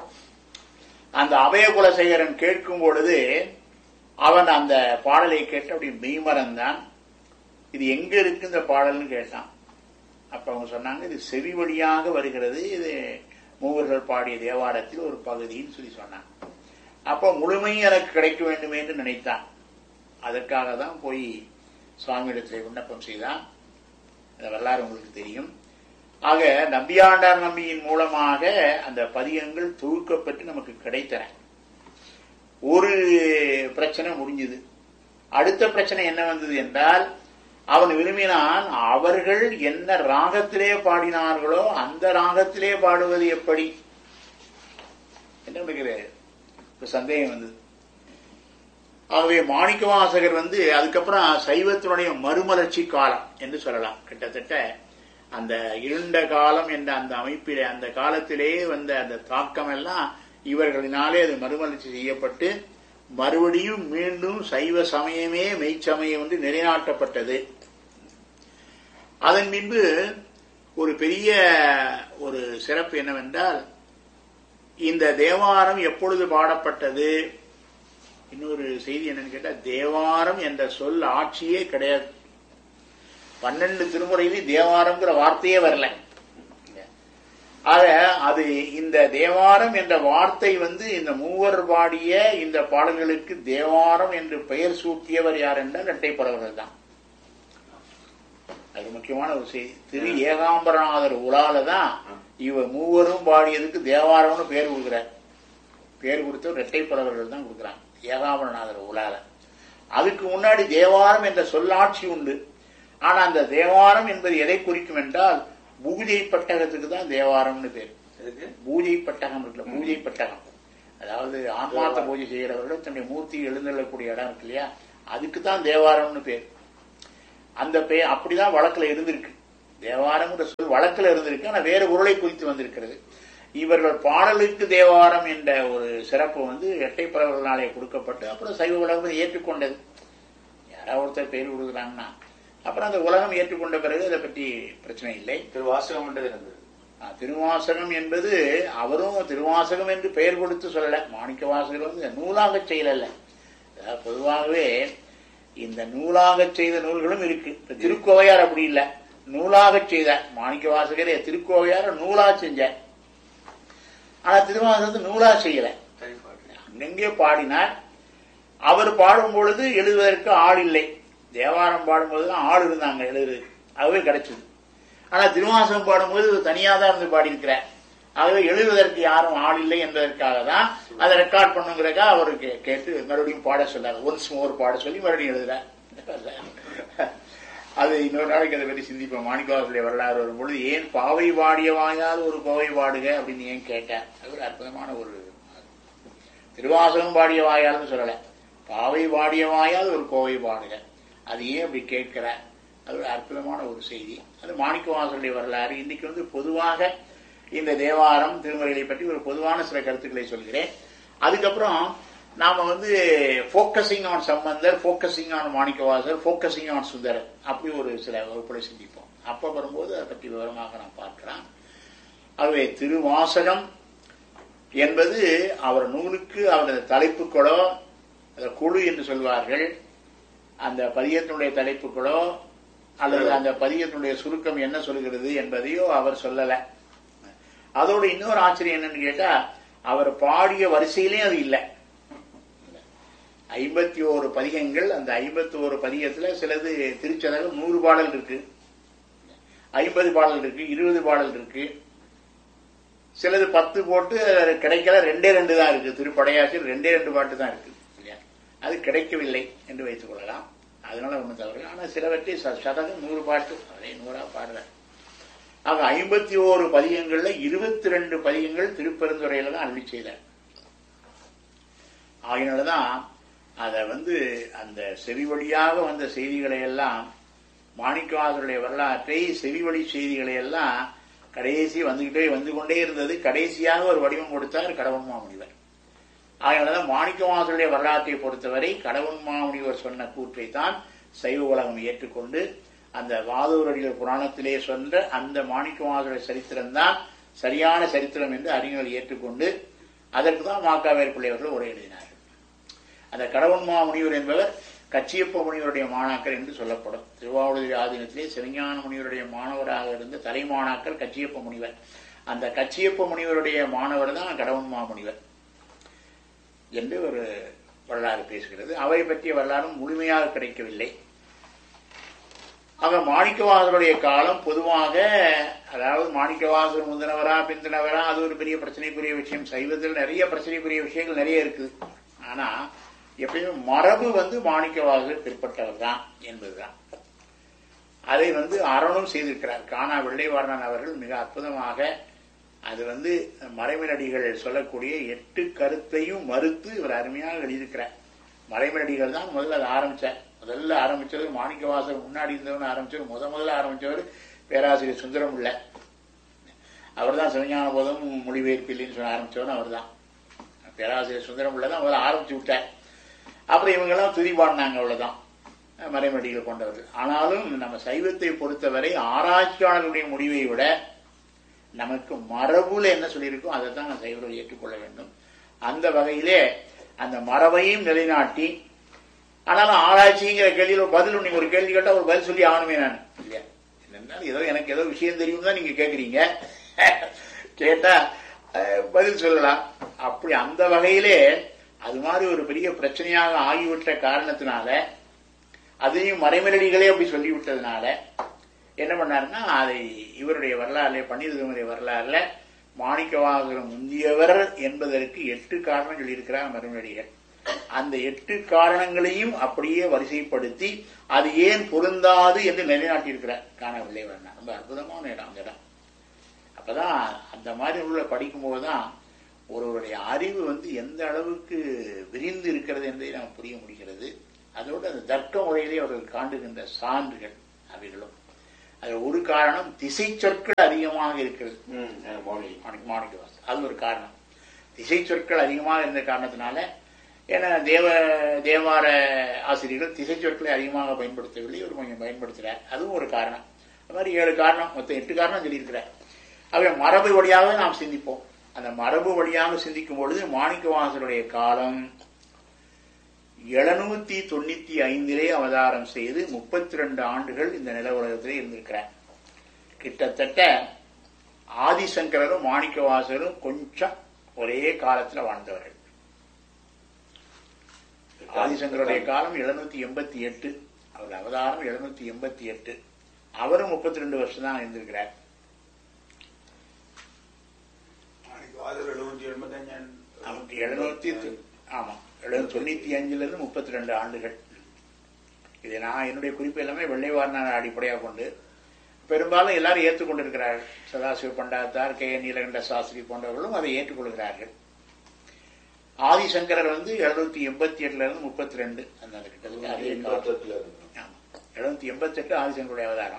அந்த அபய குலசேகரன் கேட்கும் பொழுது அவன் அந்த பாடலை கேட்டு அப்படி மெய்மறந்தான் இது எங்க இருக்கு இந்த பாடல்னு கேட்டான் அப்ப அவங்க சொன்னாங்க இது செவி வழியாக வருகிறது இது மூவர்கள் பாடிய தேவாரத்தில் ஒரு பகுதின்னு சொல்லி சொன்னான் அப்ப முழுமையும் எனக்கு கிடைக்க வேண்டும் என்று நினைத்தான் அதற்காக தான் போய் சுவாமியிடத்தில் விண்ணப்பம் செய்தான் அந்த வரலாறு உங்களுக்கு தெரியும் ஆக நம்பியாண்டார் நம்பியின் மூலமாக அந்த பதிகங்கள் தொகுக்கப்பட்டு நமக்கு கிடைத்தன ஒரு பிரச்சனை முடிஞ்சது அடுத்த பிரச்சனை என்ன வந்தது என்றால் அவன் விரும்பினான் அவர்கள் என்ன ராகத்திலே பாடினார்களோ அந்த ராகத்திலே பாடுவது எப்படி என்ன நினைக்கிறாரு இப்ப சந்தேகம் வந்தது ஆகவே மாணிக்கவாசகர் வந்து அதுக்கப்புறம் சைவத்தினுடைய மறுமலர்ச்சி காலம் என்று சொல்லலாம் கிட்டத்தட்ட அந்த இருண்ட காலம் என்ற அந்த அமைப்பிலே அந்த காலத்திலே வந்த அந்த தாக்கம் எல்லாம் இவர்களினாலே அது மறுமலர்ச்சி செய்யப்பட்டு மறுபடியும் மீண்டும் சைவ சமயமே மெய்ச்சமயம் என்று நிலைநாட்டப்பட்டது அதன் பின்பு ஒரு பெரிய ஒரு சிறப்பு என்னவென்றால் இந்த தேவாரம் எப்பொழுது பாடப்பட்டது இன்னொரு செய்தி என்னன்னு கேட்டா தேவாரம் என்ற சொல் ஆட்சியே கிடையாது பன்னெண்டு திருமுறையிலும் தேவாரம்ங்கிற வார்த்தையே வரல ஆக அது இந்த தேவாரம் என்ற வார்த்தை வந்து இந்த மூவர் பாடிய இந்த பாடல்களுக்கு தேவாரம் என்று பெயர் சூட்டியவர் யார் என்றால் இரட்டைப்பறவர்கள் தான் அது முக்கியமான ஒரு செய்தி திரு ஏகாம்பரநாதர் உலால தான் இவ மூவரும் பாடியதுக்கு தேவாரம்னு பேர் கொடுக்கிறார் பேர் கொடுத்தவர் இரட்டைப்பறவர்கள் தான் கொடுக்குறாங்க ஏகாம்பரநாதர் உலால அதுக்கு முன்னாடி தேவாரம் என்ற சொல்லாட்சி உண்டு ஆனா அந்த தேவாரம் என்பது எதை குறிக்கும் என்றால் பூஜை பட்டகத்துக்கு தான் தேவாரம்னு பேர் எதுக்கு பூஜை பட்டகம் இருக்குல்ல பூஜை பட்டகம் அதாவது ஆன்மார்த்த பூஜை செய்கிறவர்கள் தன்னுடைய மூர்த்தி எழுந்தள்ளக்கூடிய இடம் இருக்கு இல்லையா அதுக்கு தான் தேவாரம்னு பேர் அந்த பேர் அப்படிதான் வழக்குல இருந்திருக்கு தேவாரம்ங்கிற சொல் வழக்குல இருந்திருக்கு ஆனா வேறு பொருளை குறித்து வந்திருக்கிறது இவர்கள் பாடலுக்கு தேவாரம் என்ற ஒரு சிறப்பு வந்து எட்டைப்பறவர்களாலே கொடுக்கப்பட்டு அப்புறம் சைவ உலகம் ஏற்றுக்கொண்டது யாராவது ஒருத்தர் பேர் கொடுக்குறாங்கன்னா அப்புறம் அந்த உலகம் ஏற்றுக்கொண்ட பிறகு அதை பற்றி பிரச்சனை இல்லை திருவாசகம் என்றது இருந்தது ஆ, திருவாசகம் என்பது அவரும் திருவாசகம் என்று பெயர் கொடுத்து சொல்லல மாணிக்க வாசகர் வந்து நூலாக செய்யல அதாவது பொதுவாகவே இந்த நூலாக செய்த நூல்களும் இருக்கு இப்ப திருக்கோவையார் அப்படி இல்ல நூலாக செய்த மாணிக்க வாசகரே திருக்கோவையார நூலா செஞ்ச ஆனா திருவாசகத்தை நூலா செய்யல தனிப்பாட்டு அங்கங்கே பாடினார் அவர் பாடும் பொழுது எழுதுவதற்கு ஆள் இல்லை தேவாரம் பாடும்போது தான் ஆள் இருந்தாங்க எழுது அதுவே கிடைச்சது ஆனா திருவாசகம் பாடும்போது தனியா தான் இருந்து பாடியிருக்கிறார் ஆகவே எழுதுவதற்கு யாரும் ஆள் இல்லை என்பதற்காக தான் அதை ரெக்கார்ட் பண்ணுங்கிறக்காக அவர் கே- கேட்டு மறுபடியும் பாட சொன்னார் ஒன்ஸ் மோர் பாட சொல்லி மறுபடியும் எழுதுறார் அது இன்னொரு நாளைக்கு அதை பற்றி சிந்திப்போம் மாணிக்கவாசலுடைய வரலாறு வரும்பொழுது ஏன் பாவை பாடிய வாயால் ஒரு கோவை பாடுக அப்படின்னு ஏன் கேட்டார் அது ஒரு அற்புதமான ஒரு திருவாசகம் பாடிய வாயால்னு சொல்லல பாவை பாடிய வாயால் ஒரு கோவை பாடுக அது ஏன் அப்படி கேட்கிற அது ஒரு அற்புதமான ஒரு செய்தி அது மாணிக்கவாசலுடைய வரலாறு இன்னைக்கு வந்து பொதுவாக இந்த தேவாரம் திருமறைகளை பற்றி ஒரு பொதுவான சில கருத்துக்களை சொல்கிறேன் அதுக்கப்புறம் நாம வந்து focusing on Sambandar focusing on Manikkavasar focusing on Sundarar அப்படி ஒரு சில வகுப்புகளை சிந்திப்போம் அப்ப வரும்போது அதை பற்றி விவரமாக நாம் பார்க்கலாம் ஆகவே திருவாசகம் என்பது அவர் நூலுக்கு அவரது தலைப்புக்களோ அந்த குழு என்று சொல்வார்கள் அந்த பதியத்தினுடைய தலைப்புகளோ அல்லது அந்த பதியத்தினுடைய சுருக்கம் என்ன சொல்கிறது என்பதையோ அவர் சொல்லல அதோட இன்னொரு ஆச்சரியம் என்னன்னு கேட்டா அவர் பாடிய வரிசையிலேயும் அது இல்லை ஐம்பத்தி ஓரு பதிகங்கள் அந்த ஐம்பத்தி ஓரு பதிகத்துல சிலது திருச்சதகம் நூறு பாடல் இருக்கு ஐம்பது பாடல் இருக்கு இருபது பாடல் இருக்கு சிலது பத்து போட்டு அது கிடைக்கல ரெண்டே ரெண்டு தான் இருக்கு திருப்படையாசில் ரெண்டே ரெண்டு பாட்டு தான் இருக்கு இல்லையா அது கிடைக்கவில்லை என்று வைத்துக் கொள்ளலாம் அதனால ஒன்றும் தவறு ஆனால் சிலவற்றை ச- சதகம் நூறு பாட்டு அதே நூறா பாடுற ஆக ஐம்பத்தி ஓரு பதிகங்கள்ல இருபத்தி ரெண்டு பதிகங்கள் திருப்பெருந்துறையில தான் அருளி செய்தார் ஆகினால்தான் அதை வந்து அந்த செவி வழியாக வந்த செய்திகளை எல்லாம் மாணிக்கவாசருடைய வரலாற்றை செவி வழி செய்திகளை எல்லாம் கடைசி வந்துகிட்டே வந்து கொண்டே இருந்தது கடைசியாக ஒரு வடிவம் கொடுத்தார் கடவுள் மாமுனிவர் ஆகையாலதான் மாணிக்கவாசருடைய வரலாற்றை பொறுத்தவரை கடவுள் மாமுனிவர் சொன்ன கூற்றை தான் சைவ உலகம் ஏற்றுக்கொண்டு அந்த வாதூரடிகள் புராணத்திலே சொன்ன அந்த மாணிக்கவாசருடைய சரித்திரம் தான் சரியான சரித்திரம் என்று அறிஞர்கள் ஏற்றுக்கொண்டு அதற்கு தான் மாக்காவேர் பிள்ளையவர்கள் உரை எழுதினார்கள் அந்த கடவுண்மா முனிவர் என்பவர் கச்சியப்ப முனிவருடைய மாணாக்கர் என்று சொல்லப்படும் திருவாவூர் ஆதீனத்திலே சிவஞான முனிவருடைய மாணவராக இருந்த தலைமாணாக்கர் கச்சியப்ப முனிவர் அந்த கச்சியப்ப முனிவருடைய மாணவர் தான் கடவுண்மா முனிவர் என்று ஒரு வரலாறு பேசுகிறது அவரை பற்றிய வரலாறும் முழுமையாக கிடைக்கவில்லை ஆக மாணிக்கவாசருடைய காலம் பொதுவாக அதாவது மாணிக்கவாசர் முந்தினவரா பிந்தினவரா அது ஒரு பெரிய பிரச்சனைக்குரிய விஷயம் சைவத்தில் நிறைய பிரச்சனைக்குரிய விஷயங்கள் நிறைய இருக்குது ஆனா எப்பயுமே மரபு வந்து மாணிக்கவாசர் பிற்பட்டவர் தான் என்பதுதான் அதை வந்து அறணும் செய்திருக்கிறார் காணா வெள்ளைவாரணன் அவர்கள் மிக அற்புதமாக அது வந்து மறைமலடிகள் சொல்லக்கூடிய எட்டு கருத்தையும் மறுத்து இவர் அருமையாக எழுதியிருக்கிறார் மறைமலடிகள் தான் முதல்ல அதை ஆரம்பிச்சார் முதல்ல ஆரம்பிச்சது மாணிக்கவாசர் முன்னாடி இருந்தவன் ஆரம்பிச்சவர் முத முதல்ல ஆரம்பிச்சவர் பேராசிரியர் சுந்தரம் உள்ள அவர் தான் சிவஞான போதும் மொழிபெயர்ப்பில்லைன்னு சொல்ல ஆரம்பிச்சவன் அவர் தான் பேராசிரியர் சுந்தரம் உள்ள தான் முதல்ல ஆரம்பிச்சு விட்டார் அப்புறம் இவங்கெல்லாம் துதி பாடினாங்க அவ்வளவுதான் மறைமடிகள் கொண்டவர்கள் ஆனாலும் நம்ம சைவத்தை பொறுத்தவரை ஆராய்ச்சியாளர்களுடைய முடிவை விட நமக்கு மரபுல என்ன சொல்லியிருக்கோ அதை தான் நம்ம சைவர்கள் ஏற்றுக்கொள்ள வேண்டும் அந்த வகையிலே அந்த மரபையும் நிலைநாட்டி ஆனாலும் ஆராய்ச்சிங்கிற கேள்வியில் ஒரு பதில் நீங்க ஒரு கேள்வி கேட்டா ஒரு பதில் சொல்லி ஆகணுமே நான் இல்லையா என்னன்னா ஏதோ எனக்கு ஏதோ விஷயம் தெரியும் தான் நீங்க கேக்குறீங்க கேட்டா அஹ், பதில் சொல்லலாம் அப்படி அந்த வகையிலே அது மாதிரி ஒரு பெரிய பிரச்சனையாக ஆகிவிட்ட காரணத்தினால அதையும் மறைமலடிகளே அப்படி சொல்லிவிட்டதுனால என்ன பண்ணாருன்னா அதை இவருடைய வரலாறுல பன்னீர்தமுடைய வரலாறுல மாணிக்கவாசகம் முந்தியவர் என்பதற்கு எட்டு காரணம் சொல்லியிருக்கிறார் மறைமலடிகள் அந்த எட்டு காரணங்களையும் அப்படியே வரிசைப்படுத்தி அது ஏன் பொருந்தாது என்று நிலைநாட்டியிருக்கிறார் காணவில்லை வேணா ரொம்ப அற்புதமான இடம் அந்த இடம் அப்பதான் அந்த மாதிரி உள்ள படிக்கும்போது தான் ஒருவருடைய அறிவு வந்து எந்த அளவுக்கு விரிந்து இருக்கிறது என்பதை நாம் புரிய முடிகிறது அதோடு அந்த தர்க்க முறையிலே அவர்கள் காண்டுகின்ற சான்றுகள் அவைகளும் அது ஒரு காரணம் திசை சொற்கள் அதிகமாக இருக்கிறது ம், ஆ, மௌலி மாணிக்க மாணிக்கவாசன் அது ஒரு காரணம் திசை சொற்கள் அதிகமாக இருந்த காரணத்தினால ஏன்னா தேவ தேவார ஆசிரியர்கள் திசை சொற்களை அதிகமாக பயன்படுத்தவில்லை இவர் கொஞ்சம் பயன்படுத்துகிறார் அதுவும் ஒரு காரணம் அது மாதிரி ஏழு காரணம் மொத்தம் எட்டு காரணம் சொல்லியிருக்கிறார் அவை மரபு வழியாக நாம் சிந்திப்போம் அந்த மரபு வழியாக சிந்திக்கும் பொழுது மாணிக்கவாசருடைய காலம் எழுநூத்தி தொண்ணூத்தி ஐந்திலே அவதாரம் செய்து முப்பத்தி ரெண்டு ஆண்டுகள் இந்த நில உலகத்திலே இருந்திருக்கிறார் கிட்டத்தட்ட ஆதிசங்கரரும் மாணிக்கவாசரும் கொஞ்சம் ஒரே காலத்துல வாழ்ந்தவர்கள் ஆதிசங்கருடைய காலம் எழுநூத்தி எண்பத்தி எட்டு அவர் அவதாரம் எழுநூத்தி எண்பத்தி எட்டு அவரும் முப்பத்தி ரெண்டு வருஷம் தான் இருந்திருக்கிறார் எழுநூற்றி எண்பத்தஞ்சு நமக்கு எழுநூத்தி ஆமா எழுநூத்தி தொண்ணூத்தி அஞ்சுல இருந்து முப்பத்தி ரெண்டு ஆண்டுகள் இது நான் என்னுடைய குறிப்பு எல்லாமே வெள்ளைவாரனார் அடிப்படையாக கொண்டு பெரும்பாலும் எல்லாரும் ஏற்றுக்கொண்டிருக்கிறார்கள் சதாசிவ பண்டாத்தார் கே நீலகண்ட சாஸ்திரி போன்றவர்களும் அதை ஏற்றுக்கொள்கிறார்கள் ஆதிசங்கரர் வந்து எழுநூத்தி எண்பத்தி எட்டுல இருந்து முப்பத்தி ரெண்டு அந்த கிட்டத்தட்ட அதே காலம் எண்பத்தெட்டுல இருந்து ஆமா. எழுநூத்தி எண்பத்தி எட்டு ஆதிசங்கருடைய அவதாரம்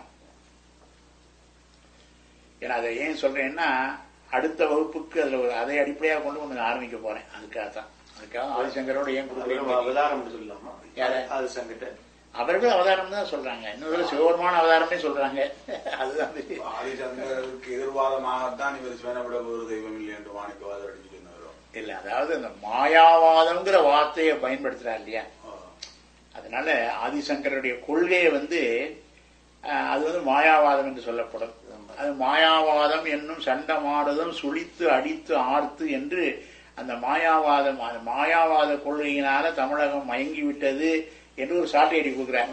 ஏன்னா அதை ஏன் சொல்றேன்னா அடுத்த வகுப்புக்கு அதுல ஒரு அதை அடிப்படையாக கொண்டு ஒன்று ஆரம்பிக்க போறேன் அதுக்காக தான் அதுக்காக ஆதிசங்கரோட ஏன் அவரும் கொடுக்குறீங்க அவதாரம் சொல்லலாமா யாரு? அது சங்கிட்ட அவர்கள் அவதாரம் தான் சொல்றாங்க இன்னொரு சிவபெருமான அவதாரமே சொல்றாங்க அதுதான் பெரிய- ஆதிசங்கருக்கு எதிர்வாதமாகத்தான் இவர் சிவனவிட ஒரு தெய்வம் இல்லை என்று மாணிக்கவாதர் அடிச்சு சொன்னாரோ இல்ல அதாவது அந்த மாயாவாதம்ங்கிற வார்த்தையை பயன்படுத்துறாரு இல்லையா அதனால ஆதிசங்கருடைய கொள்கையை வந்து அஹ், அது வந்து மாயாவாதம் என்று சொல்லப்படும் அது மாயாவாதம் என்னும் சண்டமாடுதம் சுழித்து அடித்து ஆர்த்து என்று அந்த மாயாவாதம் அந்த மாயாவாத கொள்கையினால தமிழகம் மயங்கி விட்டது என்று ஒரு சாட்டை அடி கொடுக்குறார்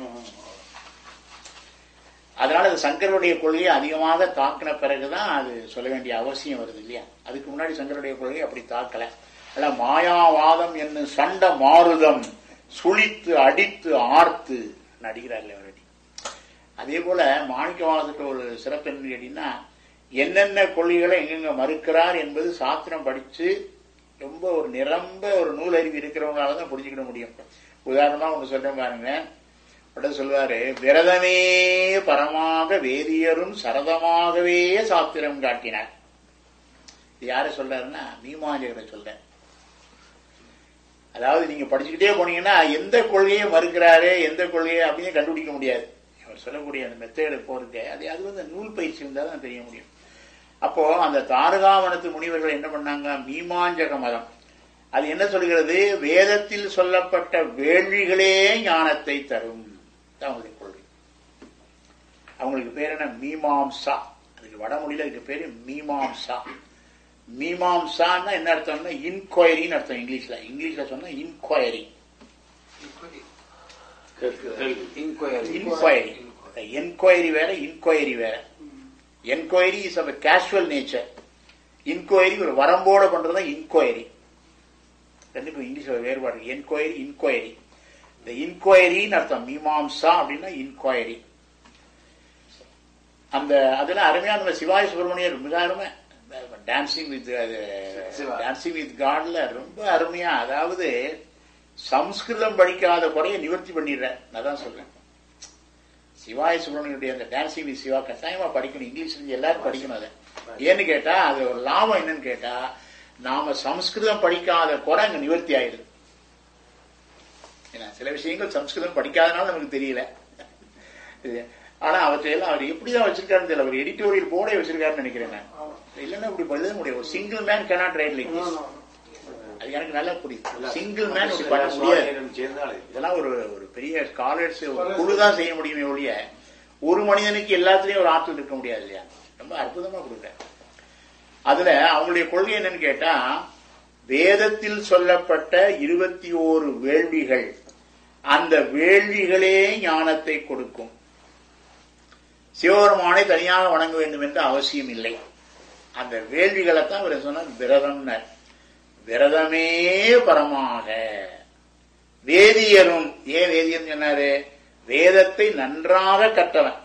அதனால அது சங்கருடைய கொள்கையை அதிகமாக தாக்கின பிறகுதான் அது சொல்ல வேண்டிய அவசியம் வருது இல்லையா அதுக்கு முன்னாடி சங்கருடைய கொள்கை அப்படி தாக்கல அல்ல மாயாவாதம் என்னும் சண்ட மாறுதம் சுழித்து அடித்து ஆர்த்து நடிகிறார்கள் அவரடி அதே போல மாணிக்கவாதத்துக்கு ஒரு சிறப்பு என்ன கேட்டீங்கன்னா என்னென்ன கொள்கைகளை எங்கெங்க மறுக்கிறார் என்பது சாஸ்திரம் படிச்சு ரொம்ப ஒரு நிரம்ப ஒரு நூலறிவு இருக்கிறவங்களால தான் புரிஞ்சுக்கிட முடியும் உதாரணமா ஒன்று சொல்றேன் பாருங்க உடனே சொல்வாரு விரதமே பரமாக வேதியரும் சரதமாகவே சாத்திரம் காட்டினார் இது யார சொல்றாருன்னா மீமாஞ்சகரை சொல்றேன் அதாவது நீங்க படிச்சுக்கிட்டே போனீங்கன்னா எந்த கொள்கையை மறுக்கிறாரு எந்த கொள்கையை அப்படின்னு கண்டுபிடிக்க முடியாது அவர் சொல்லக்கூடிய அந்த மெத்தேடு போறது அது அது வந்து நூல் பயிற்சி இருந்தால் தான் தெரிய முடியும் அப்போ அந்த தாரகாவனத்து முனிவர்கள் என்ன பண்ணாங்க மீமாஞ்சக மதம் அது என்ன சொல்கிறது வேதத்தில் சொல்லப்பட்ட வேள்விகளே ஞானத்தை தரும் தான் அவங்களுடைய கொள்கை அவங்களுக்கு பேர் என்ன மீமாம்சா அதுக்கு வடமொழியில அதுக்கு பேரு மீமாம்சா மீமாம்சான்னா என்ன அர்த்தம்னா இன்கொயரின்னு அர்த்தம் இங்கிலீஷ்ல இங்கிலீஷ்ல சொன்னா இன்கொயரி இன்கொயரி இன்கொயரி என்கொயரி வேற இன்கொயரி வேற enquiry is of casual nature inquiry ஒரு வரம்போட பண்றது இன்கொயரி ரெண்டுக்கும் இங்கிலீஷ்ல ஒரு வேறுபாடு என்கொயரி இன்கொயரி இந்த இன்கொயரின்னு அர்த்தம் மீமாம்சா அப்படின்னா இன்கொயரி அந்த அதுல அருமையா நம்ம சிவாஜி சுப்பிரமணியர் மிக அருமை dancing with Siva. Dancing with காட்ல ரொம்ப அருமையா அதாவது சம்ஸ்கிருதம் படிக்காத குறைய நிவர்த்தி பண்ணிடுறேன் நான் தான் சொல்றேன் சிவாய சுப்பிரமணியனுடைய அந்த டான்சிங் வித் சிவா கட்டாயமா படிக்கணும் இங்கிலீஷ் தெரிஞ்ச எல்லாரும் படிக்கணும் அதை ஏன்னு கேட்டா அது ஒரு லாபம் என்னன்னு கேட்டா நாம சம்ஸ்கிருதம் படிக்காத குறை அங்க நிவர்த்தி ஆயிடுது ஏன்னா சில விஷயங்கள் சம்ஸ்கிருதம் படிக்காதனால நமக்கு தெரியல இது, ஆனா அவற்றையெல்லாம் அவர் எப்படிதான் வச்சிருக்காருன்னு தெரியல ஒரு எடிட்டோரியல் போர்டே வச்சிருக்காருன்னு நினைக்கிறேன் நான் இல்லைன்னா இப்படி எழுத முடியும் ஒரு single man cannot write like this அது எனக்கு நல்லா புரியுது சிங்கிள் மேன் இப்படி பண்ண முடியாது சுவாமியிடம் சேர்ந்தாலே இதெல்லாம் ஒரு ஒரு பெரிய ஸ்காலர்ஸ் ஒரு குழு தான் செய்ய முடியுமே ஒழிய ஒரு மனிதனுக்கு எல்லாத்துலயும் ஒரு ஆற்றல் இருக்க முடியாது இல்லையா ரொம்ப அற்புதமா கொடுக்குறேன் அதுல அவங்களுடைய கொள்கை என்னன்னு கேட்டா வேதத்தில் சொல்லப்பட்ட இருபத்தி ஓரு வேள்விகள் அந்த வேள்விகளே ஞானத்தை கொடுக்கும் சிவபெருமானை தனியாக வணங்க வேண்டும் என்ற அவசியம் இல்லை அந்த வேள்விகளை தான் அவர் சொன்னார் விரதம்னர் விரதமே பரமாக வேதியரும் ஏன் வேதியர் சொன்னாரு வேதத்தை நன்றாக கற்றவன்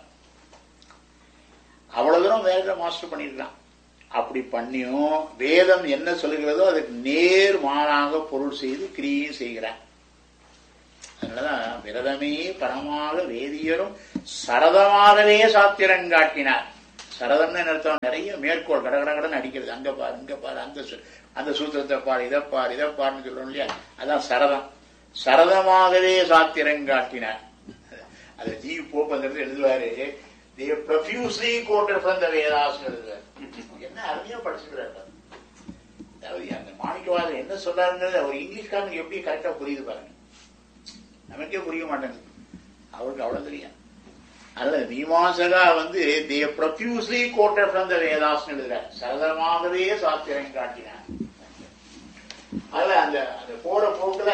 அவ்வளவு தூரம் வேத மாஸ்டர் பண்ணிருக்கான் அப்படி பண்ணியும் வேதம் என்ன சொல்லுகிறதோ அதுக்கு நேர் மாறாக பொருள் செய்து கிரியும் செய்கிறான் அதனாலதான் விரதமே பரமாக வேதியரும் சரதமாகவே சாத்திரம் காட்டினார் சரதம்னு என்ன அர்த்தம் நிறைய மேற்கோள் கடகடகடன் அடிக்கிறது அங்க பாரு இங்க பாரு அந்த சு- அந்த சூத்திரத்தை பாரு இதை பாரு இதை பாருன்னு சொல்றோம் இல்லையா அதான் சரதம் சரதமாகவே சாத்திரம் காட்டினார் அது ஜி போப் அந்த இடத்துல எழுதுவாரு they profusely quoted from the Vedas எழுதுவார் என்ன அருமையா படிச்சுக்கிறார் பாரு. அதாவது அந்த மாணிக்கவாதர் என்ன சொல்றாருங்கிறது அவர் இங்கிலீஷ்காரனுக்கு எப்படி கரெக்டா புரியுது பாருங்க நமக்கே புரிய மாட்டேங்குது அவருக்கு அவ்வளவு தெரியும் அல்ல மீமாசகா வந்து they profusely quoted from the Vedas எழுதுறார் சரதமாகவே சாத்திரம் காட்டினார் அதுல அந்த அந்த போற போக்குல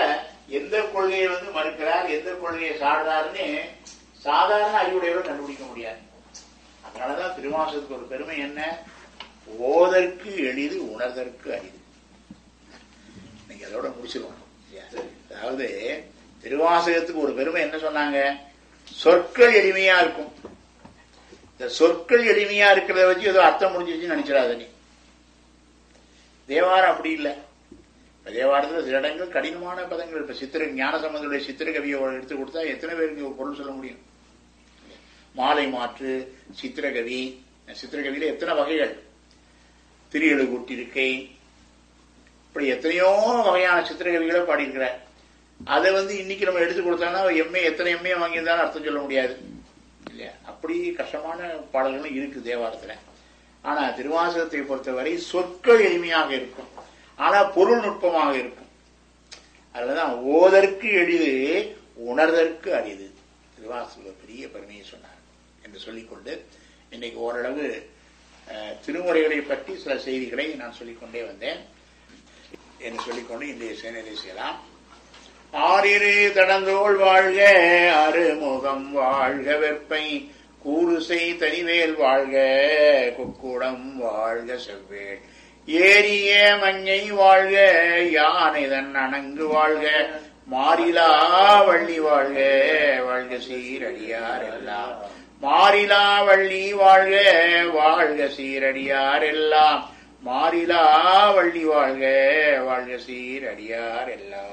எந்த கொள்கையை வந்து மறுக்கிறார் எந்த கொள்கையை சாடுறாருன்னு சாதாரண அறிவுடையவர் கண்டுபிடிக்க முடியாது அதனாலதான் திருவாசகத்துக்கு ஒரு பெருமை என்ன ஓதற்கு எளிது உணர்தற்கு அரிது நீங்க அதோட முடிச்சிருவோம் இல்லையா? அதாவது திருவாசகத்துக்கு ஒரு பெருமை என்ன சொன்னாங்க சொற்கள் எளிமையா இருக்கும் இந்த சொற்கள் எளிமையா இருக்கிறத வச்சு ஏதோ அர்த்தம் முடிஞ்சிருச்சுன்னு நினைச்சிடாத நீ தேவாரம் அப்படி இல்லை இப்ப தேவாரத்துல சில இடங்கள் கடினமான பதங்கள் இப்ப சித்திர ஞான சம்பந்தனுடைய சித்திரகவியை எடுத்து கொடுத்தா எத்தனை பேருக்கு ஒரு பொருள் சொல்ல முடியும் மாலை மாற்று சித்திரகவி சித்திரகவியில எத்தனை வகைகள் திரியலு கூட்டிருக்கை இப்படி எத்தனையோ வகையான சித்திரகவிகளை பாடியிருக்கிறார் அதை வந்து இன்னைக்கு நம்ம எடுத்து கொடுத்தோம்னா எம்ஏ எத்தனை எம்ஏ வாங்கியிருந்தாலும் அர்த்தம் சொல்ல முடியாது இல்லையா அப்படி கஷ்டமான பாடல்களும் இருக்கு தேவாரத்துல ஆனா திருவாசகத்தை பொறுத்தவரை சொற்கள் எளிமையாக இருக்கும் ஆனா பொருள் நுட்பமாக இருக்கும் அதுலதான் ஓதற்கு எளிது உணர்தற்கு அரிது திருவாசக பெரிய பெருமையை சொன்னார் என்று சொல்லிக்கொண்டு இன்னைக்கு ஓரளவு அஹ், திருமுறைகளை பற்றி சில செய்திகளை நான் சொல்லிக்கொண்டே வந்தேன் என்று சொல்லிக்கொண்டு இன்றைய சேனலை செய்யலாம் ஆறிரு தடந்தோள் வாழ்க அருமுகம் வாழ்க வெப்பை கூறுசை தனிவேல் வாழ்க குக்குடம் வாழ்க செவ்வேள் ஏரிய மஞ்சை வாழ்க யானைதன் அணங்கு வாழ்க மாறிலா வள்ளி வாழ்க வாழ்க சீரடியார் எல்லாம் மாறிலா வள்ளி வாழ்க வாழ்க சீரடியார் எல்லாம் மாறிலா வள்ளி வாழ்க வாழ்க சீரடியார் எல்லாம்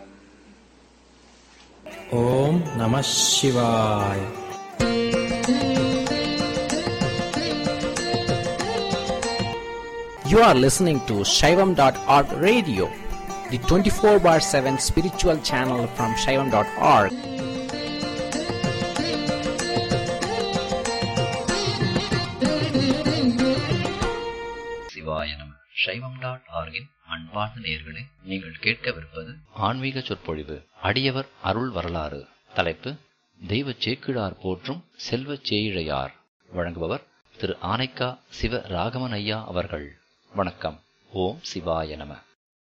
ஓம் நம சிவாய் You are listening to Shaivam.org radio, the 24 bar 7 spiritual channel from Shaivam.org. சிவாய நம சைவம் டாட் ஆர்கின் அன்பார்ந்த நேயர்களே நீங்கள் கேட்கவிருப்பது ஆன்மீக சொற்பொழிவு அடியவர் அருள் வரலாறு தலைப்பு தெய்வ சேக்கிழார் போற்றும் செல்வச் சேயிழையார் வழங்குபவர் திரு ஆனைக்கா சிவ ராகவன் ஐயா அவர்கள் வணக்கம் ஓம் சிவாய நம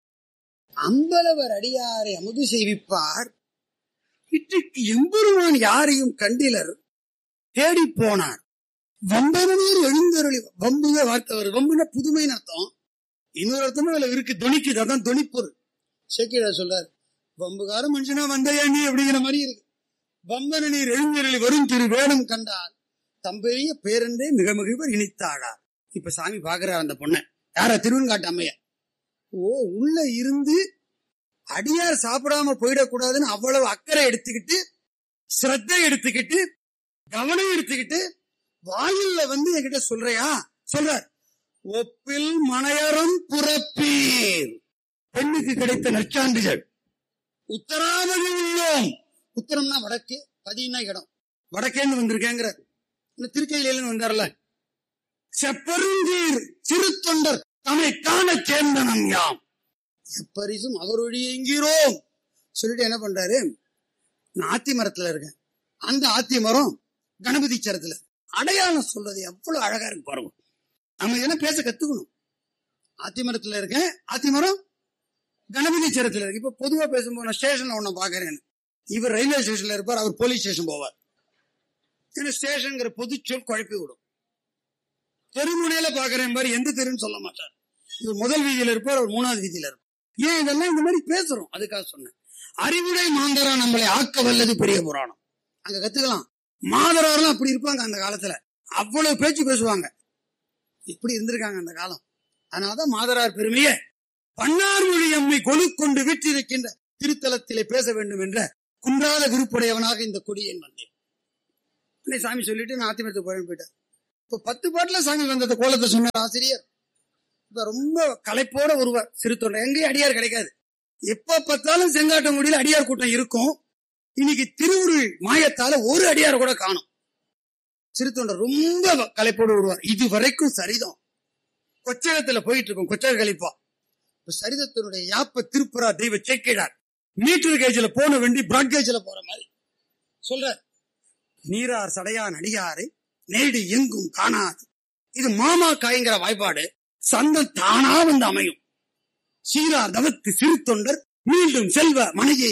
அம்பலவர் அடியாரை அமுது செய்விப்பார் இன்றைக்கு எம்பெருமான் யாரையும் கண்டிலர் தேடிப் போனார் வம்பனூர் எழுந்தருளி வம்புக வார்த்தை வருது வம்புனா புதுமைன்னு அர்த்தம் இன்னொரு அர்த்தமும் அதுல இருக்கு துணிக்குது அதான் துணிப்பொருள் சேக்கிழா சொல்றார் வம்புகார மனுஷனா வந்தையா நீ அப்படிங்கிற மாதிரி இருக்கு வம்பன நீர் எழுந்தருளி வரும் திரு வேடம் கண்டால் தம்பெரிய பேரன்றே மிக மகிழ்வர் இனித்தாளா இப்ப சாமி பாக்குறார் அந்த பொண்ணை யாரா திருவன்காட்டு அம்மையா ஓ உள்ள இருந்து அடியார் சாப்பிடாம போயிடக்கூடாதுன்னு அவ்வளவு அக்கறை எடுத்துக்கிட்டு சிரத்தை எடுத்துக்கிட்டு கவனம் எடுத்துக்கிட்டு வாயில்ல வந்து என்கிட்ட சொல்றியா சொல்றார் ஒப்பில் மனையரும் புறப்பீர் பெண்ணுக்கு கிடைத்த நற்சான்றிதழ் உத்தராவதி உள்ளோம் உத்தரம்னா வடக்கு பதினா இடம் வடக்கேன்னு வந்திருக்கேங்கிற திருக்கையில வந்தார்ல செப்பருந்தீர் சிறு தொண்டர் தம்மை காண சேர்ந்தனம் யாம் எப்பரிசும் அவரொழி எங்கிறோம் சொல்லிட்டு என்ன பண்றாரு நான் ஆத்தி மரத்துல இருக்கேன் அந்த ஆத்தி மரம் கணபதி சரத்துல அடையாளம் சொல்றது எவ்வளவு அழகா இருக்கு பாருங்க நம்ம இதெல்லாம் பேச கத்துக்கணும் ஆத்தி மரத்துல இருக்கேன் ஆத்தி மரம் கணபதி சரத்துல இருக்கு இப்ப பொதுவா பேசும்போது நான் ஸ்டேஷன்ல ஒண்ணு பாக்குறேன் இவர் ரயில்வே ஸ்டேஷன்ல இருப்பார் அவர் போலீஸ் ஸ்டேஷன் போவார் ஏன்னா ஸ்டேஷன்ங்கிற பொது சொல் குழப்பி விடும் தெருமுனையில பாக்குறேன் பாரு எந்த தெருன்னு சொல்ல மாட்டார் இவர் முதல் வீதியில இருப்பார் அவர் மூணாவது வீதியில இருப்பார் ஏன் இதெல்லாம் இந்த மாதிரி பேசுறோம் அதுக்காக சொன்னேன் அறிவுடை மாந்தரா நம்மளை ஆக்க வல்லது பெரிய புராணம் அங்க கத்துக்கலாம் மாதராரெல்லாம் அப்படி இருப்பாங்க அந்த காலத்துல அவ்வளவு பேச்சு பேசுவாங்க இப்படி இருந்திருக்காங்க அந்த காலம் அதனாலதான் மாதரார் பெருமைய பன்னார் மொழி எம்மை கொண்டு விட்டிருக்கின்ற திருத்தலத்திலே பேச வேண்டும் என்ற குன்றாத விருப்புடையவனாக இந்த கொடியேன் வந்தேன் உடனே சாமி சொல்லிட்டு நான் ஆத்திமத்துக்கு போறேன் போயிட்டேன் இப்ப பத்து பாட்டுல சாமி வந்தது கோலத்தை சொன்னார் ஆசிரியர் இப்ப ரொம்ப களைப்போட ஒருவர் சிறு தொண்டை எங்கேயும் அடியார் கிடைக்காது எப்ப பார்த்தாலும் செங்காட்டங்குடியில அடியார் கூட்டம் இருக்கும் இன்னைக்கு திருவுருள் மாயத்தால ஒரு அடியார் கூட காணும் சிறு தொண்டர் ரொம்ப களைப்போடு வருவார் இது வரைக்கும் சரிதம் கொச்சகத்துல போயிட்டு இருக்கும் கொச்சக கழிப்பா இப்ப சரிதத்தினுடைய யாப்ப திருப்புறா தெய்வ சேக்கிழார் மீட்டர் கேஜ்ல போன வேண்டி பிராட் கேஜ்ல போற மாதிரி சொல்ற நீரார் சடையான் அடியாரை நேடு எங்கும் காணாது இது மாமா காய்ங்கிற வாய்ப்பாடு சந்தம் தானா வந்து அமையும் சீரார் தவத்து சிறு தொண்டர் மீண்டும் செல்வ மனையை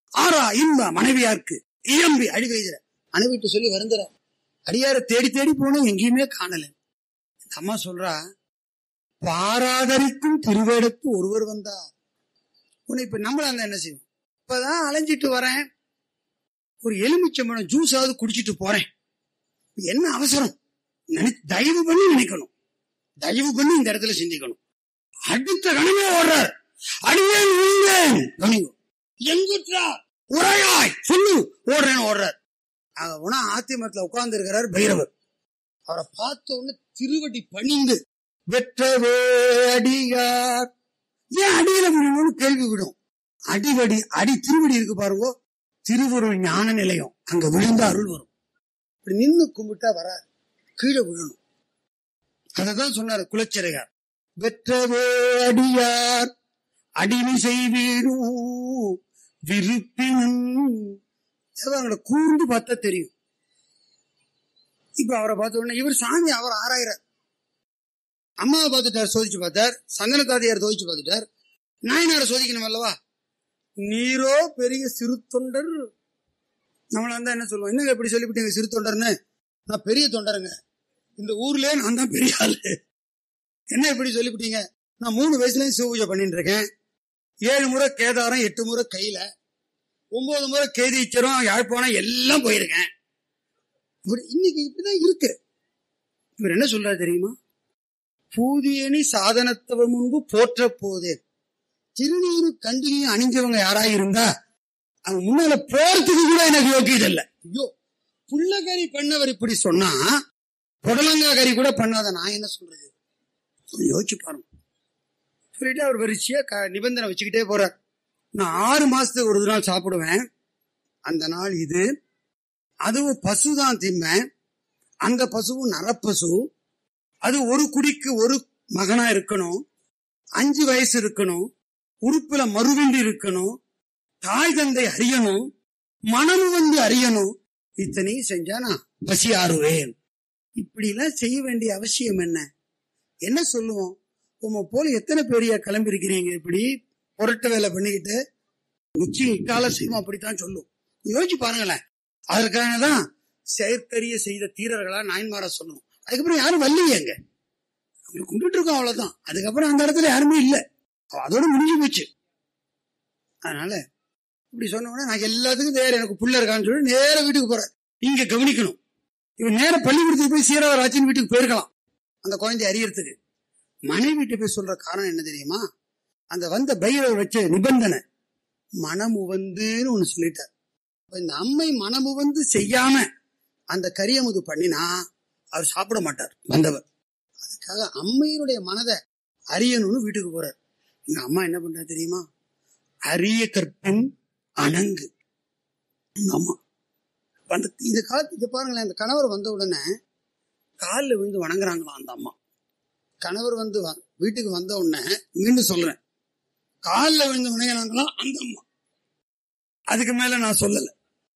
ஆறா இன்ப மனைவியாருக்கு இயம்பி அடி வைதிர மனைவிட்டு சொல்லி வருந்துறார் அடியார தேடி தேடி போனோம் எங்கேயுமே காணல இந்த அம்மா சொல்றா பாராதரிக்கும் திருவேடத்து ஒருவர் வந்தார் உன்னை இப்ப நம்மள அந்த என்ன செய்வோம் இப்பதான் அலைஞ்சிட்டு வரேன் ஒரு எலுமிச்சம்பழம் ஜூஸாவது குடிச்சிட்டு போறேன் என்ன அவசரம் நினை- தயவு பண்ணி நினைக்கணும் தயவு பண்ணி இந்த இடத்துல சிந்திக்கணும் அடுத்த கணமே ஓடுறார் அடியேன் விழுந்தேன் கவனிங்க. எங்குற்றா உரையாய் சொல்லு ஓடுறேன்னு ஓடுறார் அங்க போனா ஆத்திமத்துல உட்கார்ந்து இருக்கிறார் பைரவர் அவரை பார்த்த உடனே திருவடி பணிந்து வெற்றவே அடியார் ஏன் அடியில விடணும்னு கேள்வி விடும் அடிவடி அடி திருவடி இருக்கு பாருங்க திருவருள் ஞான நிலையம் அங்க விழுந்து அருள் வரும் இப்படி நின்னு கும்பிட்டா வராது கீழே விழணும் அததான் சொன்னாரு குலச்சிறையார் வெற்றவே அடியார் அடிமை செய்வீரும் விருப்பினும் அவங்களை கூர்ந்து பார்த்தா தெரியும் இப்ப அவரை பார்த்த உடனே இவர் சாமி அவர் ஆராயிறார் அம்மாவை பார்த்துட்டார் சோதிச்சு பார்த்தார் சந்தன தாதியார் சோதிச்சு பார்த்துட்டார் நாயனாரை சோதிக்கணும் அல்லவா நீரோ பெரிய சிறு தொண்டர் நம்மள வந்தா என்ன சொல்லுவோம் என்னங்க எப்படி சொல்லிவிட்டீங்க சிறு தொண்டர்னு நான் பெரிய தொண்டருங்க இந்த ஊர்லயே நான் தான் பெரிய ஆளு என்ன இப்படி சொல்லிவிட்டீங்க நான் மூணு வயசுலயும் சிவ பூஜை பண்ணிட்டு இருக்கேன் ஏழு முறை கேதாரம் எட்டு முறை கையில ஒன்பது முறை கேதீச்சரம் யாழ்ப்பாணம் எல்லாம் போயிருக்கேன் இப்படி இன்னைக்கு இப்படிதான் இருக்கு இவர் என்ன சொல்றாரு தெரியுமா பூதியணி சாதனத்தவர் முன்பு போற்ற போதேன் திருநீரு கண்டினியும் அணிஞ்சவங்க யாராக இருந்தா அவங்க முன்னால போறதுக்கு கூட எனக்கு யோக்கியது இல்ல ஐயோ புள்ளக்கறி பண்ணவர் இப்படி சொன்னா புடலங்கா கறி கூட பண்ணாத நான் என்ன சொல்றது கொஞ்சம் யோசிச்சு பாருங்க சொல்லிட்டு அவர் வரிசையா க- நிபந்தனை வச்சுக்கிட்டே போறார் நான் ஆறு மாசத்துக்கு ஒரு நாள் சாப்பிடுவேன் அந்த நாள் இது அதுவும் பசுதான் திம்பேன் அந்த பசுவும் நரப்பசு அது ஒரு குடிக்கு ஒரு மகனா இருக்கணும் அஞ்சு வயசு இருக்கணும் உறுப்புல மறுவின்றி இருக்கணும் தாய் தந்தை அறியணும் மனம் வந்து அறியணும் இத்தனையும் செஞ்சா நான் பசி ஆறுவேன் இப்படி எல்லாம் செய்ய வேண்டிய அவசியம் என்ன என்ன சொல்லுவோம் உங்க போல எத்தனை பேரையா கிளம்பி இருக்கிறீங்க இப்படி புரட்டு வேலை பண்ணிக்கிட்டு நிச்சயம் இக்கால செய்வோம் அப்படித்தான் சொல்லும் யோசிச்சு பாருங்களேன் அதற்காக தான் செயற்கரிய செய்த தீரர்களா நாயன்மாரா சொல்லணும் அதுக்கப்புறம் யாரும் வரலையேங்க அவங்க கும்பிட்டு இருக்கோம் அவ்வளவுதான் அதுக்கப்புறம் அந்த இடத்துல யாருமே இல்லை அதோட முடிஞ்சு போச்சு அதனால இப்படி சொன்ன உடனே நான் எல்லாத்துக்கும் வேற எனக்கு புள்ள இருக்கான்னு சொல்லி நேர வீட்டுக்கு போறேன் இங்க கவனிக்கணும் இவன் நேர பள்ளிக்கூடத்துக்கு போய் சீரவராஜன் வீட்டுக்கு போயிருக்கலாம் அந்த குழந்தைய அறியறதுக்கு மனைவி வீட்டு போய் சொல்ற காரணம் என்ன தெரியுமா அந்த வந்த பைரவர் வச்ச நிபந்தனை மனமு வந்துன்னு ஒண்ணு சொல்லிட்டார் இப்ப இந்த அம்மை மனமு வந்து செய்யாம அந்த கரியமுது பண்ணினா அவர் சாப்பிட மாட்டார் வந்தவர் அதுக்காக அம்மையினுடைய மனதை அறியணும்னு வீட்டுக்கு போறார் எங்க அம்மா என்ன பண்றா தெரியுமா அரிய கற்பின் அணங்கு எங்க அம்மா அந்த இந்த காலத்து இங்க பாருங்களேன் இந்த கணவர் வந்த உடனே காலில் விழுந்து வணங்குறாங்களாம் அந்த அம்மா கணவர் வந்து வ- வீட்டுக்கு வந்த உடனே மீண்டும் சொல்றேன் காலில் விழுந்து வணங்குறாங்களாம் அந்த அம்மா அதுக்கு மேல நான் சொல்லல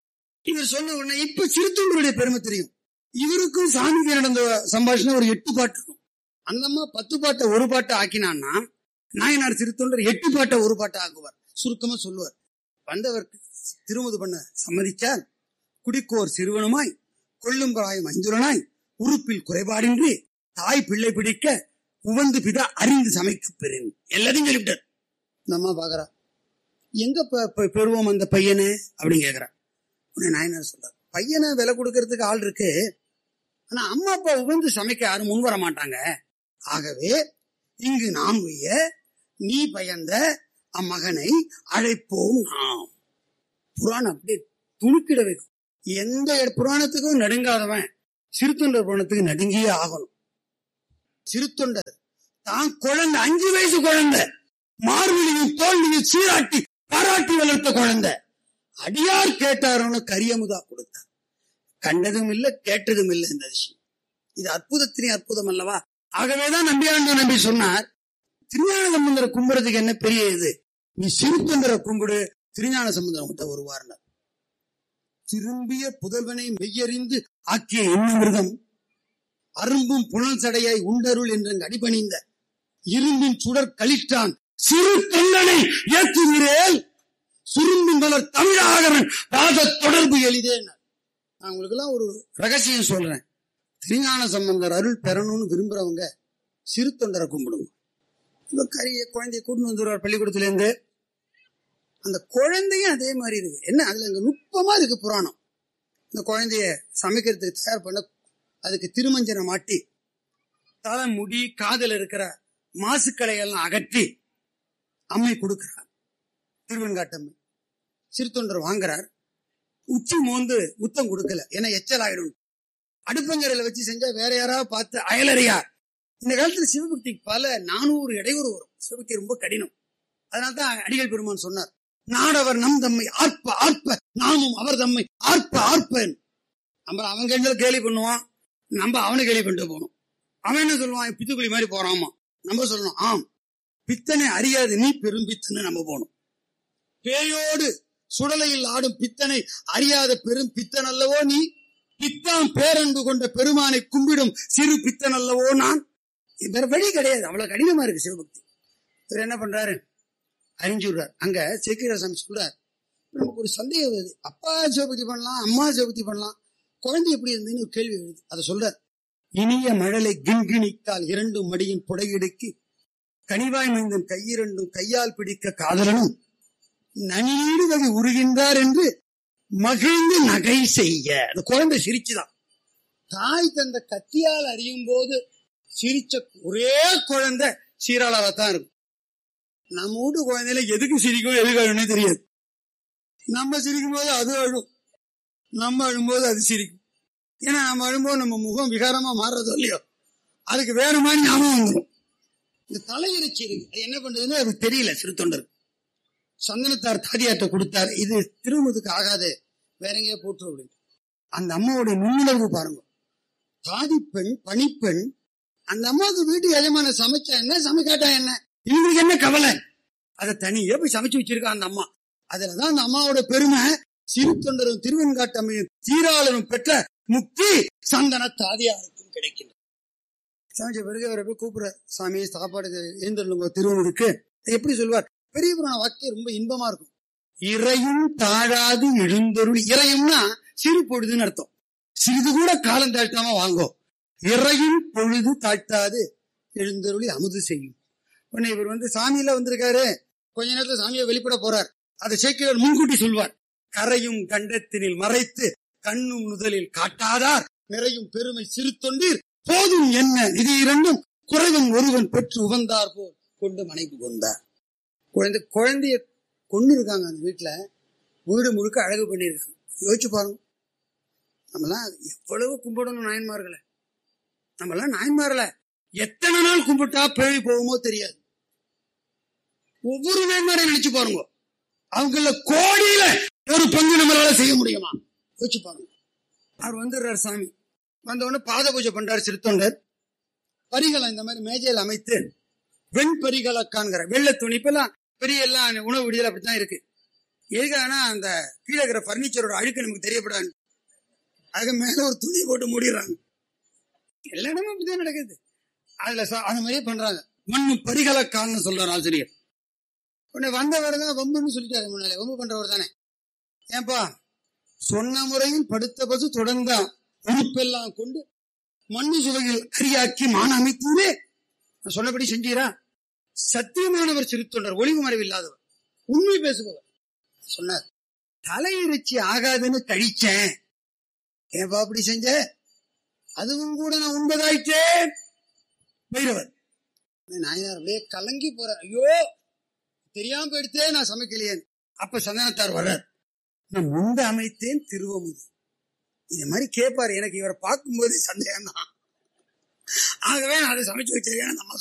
இவர் சொன்ன உடனே இப்ப சிறுத்தொண்டருடைய பெருமை தெரியும் இவருக்கும் சாமிக்கு நடந்த சம்பாஷணம் ஒரு எட்டு பாட்டு இருக்கும் அந்த அம்மா பத்து பாட்டை ஒரு பாட்டை ஆக்கினான்னா நாயனார் சிறுத்தொண்டர் எட்டு பாட்டை ஒரு பாட்டை ஆக்குவார் சுருக்கமா சொல்லுவார் வந்தவருக்கு திருமுது பண்ண சம்மதிச்சால் குடிக்கோர் சிறுவனுமாய் கொள்ளும் பிராயம் ஐந்துரனாய் உறுப்பில் குறைபாடின்றி தாய் பிள்ளை பிடிக்க உவந்து பிதா அறிந்து சமைக்க பெறேன் எல்லாத்தையும் சொல்லிவிட்டார் இந்த அம்மா பாக்குறா எங்க பெ- பெ- பெறுவோம் அந்த பையனு அப்படின்னு கேக்குறா உடனே நாயனார் சொல்றார் பையனை விலை கொடுக்கறதுக்கு ஆள் இருக்கு ஆனா அம்மா அப்பா உகந்து சமைக்க யாரும் முன் வர மாட்டாங்க ஆகவே இங்கு நாம் உய்ய நீ பயந்த அம்மகனை அழைப்போம் நாம் புராணம் அப்படியே துணுக்கிட வைக்கும் எந்த இட- புராணத்துக்கும் நடுங்காதவன் சிறுத்தொண்டர் புராணத்துக்கு நடுங்கியே ஆகணும் சிறுத்தொண்டர் தான் குழந்தை அஞ்சு வயசு குழந்தை மார்பிலையும் தோல்வியும் சீராட்டி பாராட்டி வளர்த்த குழந்தை அடியார் கேட்டாரோன்னு கரியமுதா கொடுத்தார் கண்டதும் இல்ல கேட்டதும் இல்ல இந்த விஷயம் இது அற்புதத்தினே அற்புதம் அல்லவா ஆகவேதான் நம்பியாண்ட நம்பி சொன்னார் திருஞான சம்பந்தரை கும்புறதுக்கு என்ன பெரிய இது நீ சிறுத்தொண்டரை கும்பிடு திருஞான சம்பந்தரம் கிட்ட வருவார்னார் திரும்பிய புதல்வனை மெய்யறிந்து ஆக்கிய மிருகம் அரும்பும் புனல் சடையாய் உண்டருள் என்று அடிபணிந்த இரும்பின் சுடர் கழித்தான் சிறு தொண்டனை ஏற்றுகிறேன் சுரும்பும் மலர் தமிழாகவன் பாத தொடர்பு எளிதே நான் உங்களுக்கு எல்லாம் ஒரு ரகசியம் சொல்றேன் திருஞான சம்பந்தர் அருள் பெறணும்னு விரும்புறவங்க சிறு தொண்டரை கும்பிடுங்க இந்த கரிய குழந்தைய கூட்டு வந்துருவார் பள்ளிக்கூடத்துல இருந்து அந்த குழந்தையும் அதே மாதிரி இருக்கு என்ன அதுல இங்க நுட்பமா இருக்கு புராணம் இந்த குழந்தைய சமைக்கிறதுக்கு தயார் பண்ண அதுக்கு திருமஞ்சனை மாட்டி தலை முடி காதல் இருக்கிற மாசுக்களை எல்லாம் அகற்றி அம்மை கொடுக்கிறார் திருவெண்காட்டம்மை சிறுத்தொண்டர் வாங்குறார் உச்சி மோந்து முத்தம் கொடுக்கல ஏன்னா எச்சல் ஆயிடும் அடுப்பங்கரையில வச்சு செஞ்சா வேற யாராவது பார்த்து அயலறியார் இந்த காலத்துல சிவபக்திக்கு பல நானூறு இடையூறு வரும் சிவபக்தி ரொம்ப கடினம் அதனால தான் அடிகள் பெருமான் சொன்னார் நாடவர் நம் தம்மை ஆர்ப்ப ஆர்ப்ப நாமும் அவர் தம்மை ஆர்ப்ப ஆர்ப்பன் நம்ம அவன் கண்ணில் கேலி பண்ணுவான் நம்ம அவனை கேலி பண்ணிட்டு போகணும் அவன் என்ன சொல்லுவான் பித்துக்குழி மாதிரி போறாமா நம்ம சொல்லணும் ஆம் பித்தனை அறியாது நீ பெரும் பித்தனை நம்ம போகணும் பேயோடு சுடலையில் ஆடும் பித்தனை அறியாத பெரும் பித்தன் அல்லவோ நீ பித்தான் பேரன்பு கொண்ட பெருமானை கும்பிடும் சிறு பித்தன் அல்லவோ நான் இது வேற வழி கிடையாது அவ்வளவு கடினமா இருக்கு சிவபக்தி இவர் என்ன பண்றாரு அறிஞ்சுடுறார் அங்க சேக்கிராசாமி சொல்றார் நமக்கு ஒரு சந்தேகம் வருது அப்பா சிவபக்தி பண்ணலாம் அம்மா சிவபக்தி பண்ணலாம் குழந்தை எப்படி இருந்ததுன்னு ஒரு கேள்வி வருது அதை சொல்றார் இனிய மழலை கிண்கிணித்தால் இரண்டும் மடியின் புடையிடுக்கி கனிவாய் மைந்தன் கையிரண்டும் கையால் பிடிக்க காதலனும் நனீடு வகை உருகின்றார் என்று மகிழ்ந்து நகை செய்ய அந்த குழந்தை சிரிச்சுதான் தாய் தந்த கத்தியால் அறியும் போது சிரிச்ச ஒரே குழந்தை சீராளாவா தான் இருக்கும் நம்ம வீட்டு குழந்தையில எதுக்கு சிரிக்கும் எதுக்கு அழுனே தெரியாது நம்ம சிரிக்கும் போது அது அழும் நம்ம அழும்போது அது சிரிக்கும் ஏன்னா நம்ம அழும்போது நம்ம முகம் விகாரமா மாறுறதோ இல்லையோ அதுக்கு வேற மாதிரி ஞாபகம் வந்துடும் இந்த தலையிறச்சி இருக்கு அது என்ன பண்றதுன்னு அது தெரியல சிறு தொண்டர் சந்தனத்தார் தாதியார்ட்ட கொடுத்தார் இது திருமதுக்கு ஆகாது வேற எங்கேயோ போட்டு அப்படின்னு அந்த அம்மாவுடைய நுண்ணுணர்வு பாருங்க தாதி பெண் பணிப்பெண் அந்த அம்மாவுக்கு வீட்டு எஜமான சமைச்சா என்ன சமைக்காட்டா என்ன இவங்களுக்கு என்ன கவலை அதை தனியே போய் சமைச்சு வச்சிருக்கா அந்த அம்மா அதுலதான் அந்த அம்மாவோட பெருமை சிறு தொண்டரும் திருவெண்காட்டமையும் தீராளரும் பெற்ற முக்தி சந்தன தாதியாருக்கும் கிடைக்கின்றது சமைச்ச பிறகு அவரை போய் கூப்பிடுற சாமி சாப்பாடு எழுந்துள்ள திருவனுக்கு எப்படி சொல்வார் பெரிய புராண வாக்கியம் ரொம்ப இன்பமா இருக்கும் இறையும் தாழாது எழுந்தருள் இறையும்னா சிறு பொழுதுன்னு அர்த்தம் சிறிது கூட காலம் தாழ்த்தாம வாங்கோ இறையும் பொழுது தாழ்த்தாது எழுந்தருளி அமுது செய்யும் உடனே இவர் வந்து சாமியில வந்திருக்காரு கொஞ்ச நேரத்துல சாமியை வெளிப்பட போறார் அதை சேக்கிரர் முன்கூட்டி சொல்வார் கரையும் கண்டத்தினில் மறைத்து கண்ணும் முதலில் காட்டாதார் நிறையும் பெருமை சிறு தொண்டீர் போதும் என்ன இது இரண்டும் குறைவன் ஒருவன் பெற்று உகந்தார் போல் கொண்டு மனைவி கொண்டார் குழந்தை குழந்தைய கொண்டு இருக்காங்க அந்த வீட்டுல வீடு முழுக்க அழகு பண்ணியிருக்காங்க யோசிச்சு பாருங்க நம்மலாம் எவ்வளவு கும்பிடணும் நாயன்மார்களை நம்மலாம் நாயன்மார்களை எத்தனை நாள் கும்பிட்டா பேழி போகுமோ தெரியாது ஒவ்வொரு நாயன்மாரையும் நினைச்சு பாருங்க அவங்கள கோடியில ஒரு பங்கு நம்மளால செய்ய முடியுமா யோசிச்சு பாருங்க அவர் வந்துடுறார் சாமி வந்த உடனே பாத பூஜை பண்றாரு சிறுத்தொண்டர் பரிகளை இந்த மாதிரி மேஜையில் அமைத்து வெண் பரிகளை காண்கிற வெள்ளை துணி இப்பெல்லாம் பெரிய எல்லாம் உணவு விடியல் அப்படித்தான் இருக்கு எதுக்கானா அந்த கீழே இருக்கிற பர்னிச்சரோட அழுக்கு நமக்கு தெரியப்படாது அதுக்கு மேல ஒரு துணி போட்டு மூடிடுறாங்க எல்லா இடமும் அப்படிதான் நடக்குது அதுல ச- அந்த மாதிரியே பண்றாங்க மண்ணு பரிகலக்கான்னு சொல்றார் ஆசிரியர் உடனே வந்தவர் தான் வம்புன்னு சொல்லிட்டாரு முன்னாலே வம்பு பண்றவர் தானே ஏன்பா சொன்ன முறையில் படுத்த பசு தொடர்ந்தா உறுப்பெல்லாம் கொண்டு மண்ணு சுவையில் கரியாக்கி மான அமைத்தீரே நான் சொன்னபடி செஞ்சீரா சத்தியமானவர் சிறுத்தொண்டர் ஒளிவு மறைவு இல்லாதவர் உண்மை பேசுபவர் சொன்னார் தலையிறைச்சி ஆகாதுன்னு கழிச்சேன் ஏன்பா அப்படி செஞ்ச அதுவும் கூட நான் உண்பதாயிற்றே பைரவர் நாயனார் அப்படியே கலங்கி போற ஐயோ தெரியாம போயிடுத்தே நான் சமைக்கலையேன் அப்ப சந்தனத்தார் வர்றார் நான் முந்த அமைத்தேன் திருவமுது இது மாதிரி கேட்பாரு எனக்கு இவரை பார்க்கும்போது சந்தேகம் தான் ஆகவே நான் அதை சமைச்சு வச்சிருக்கேன் நம்ம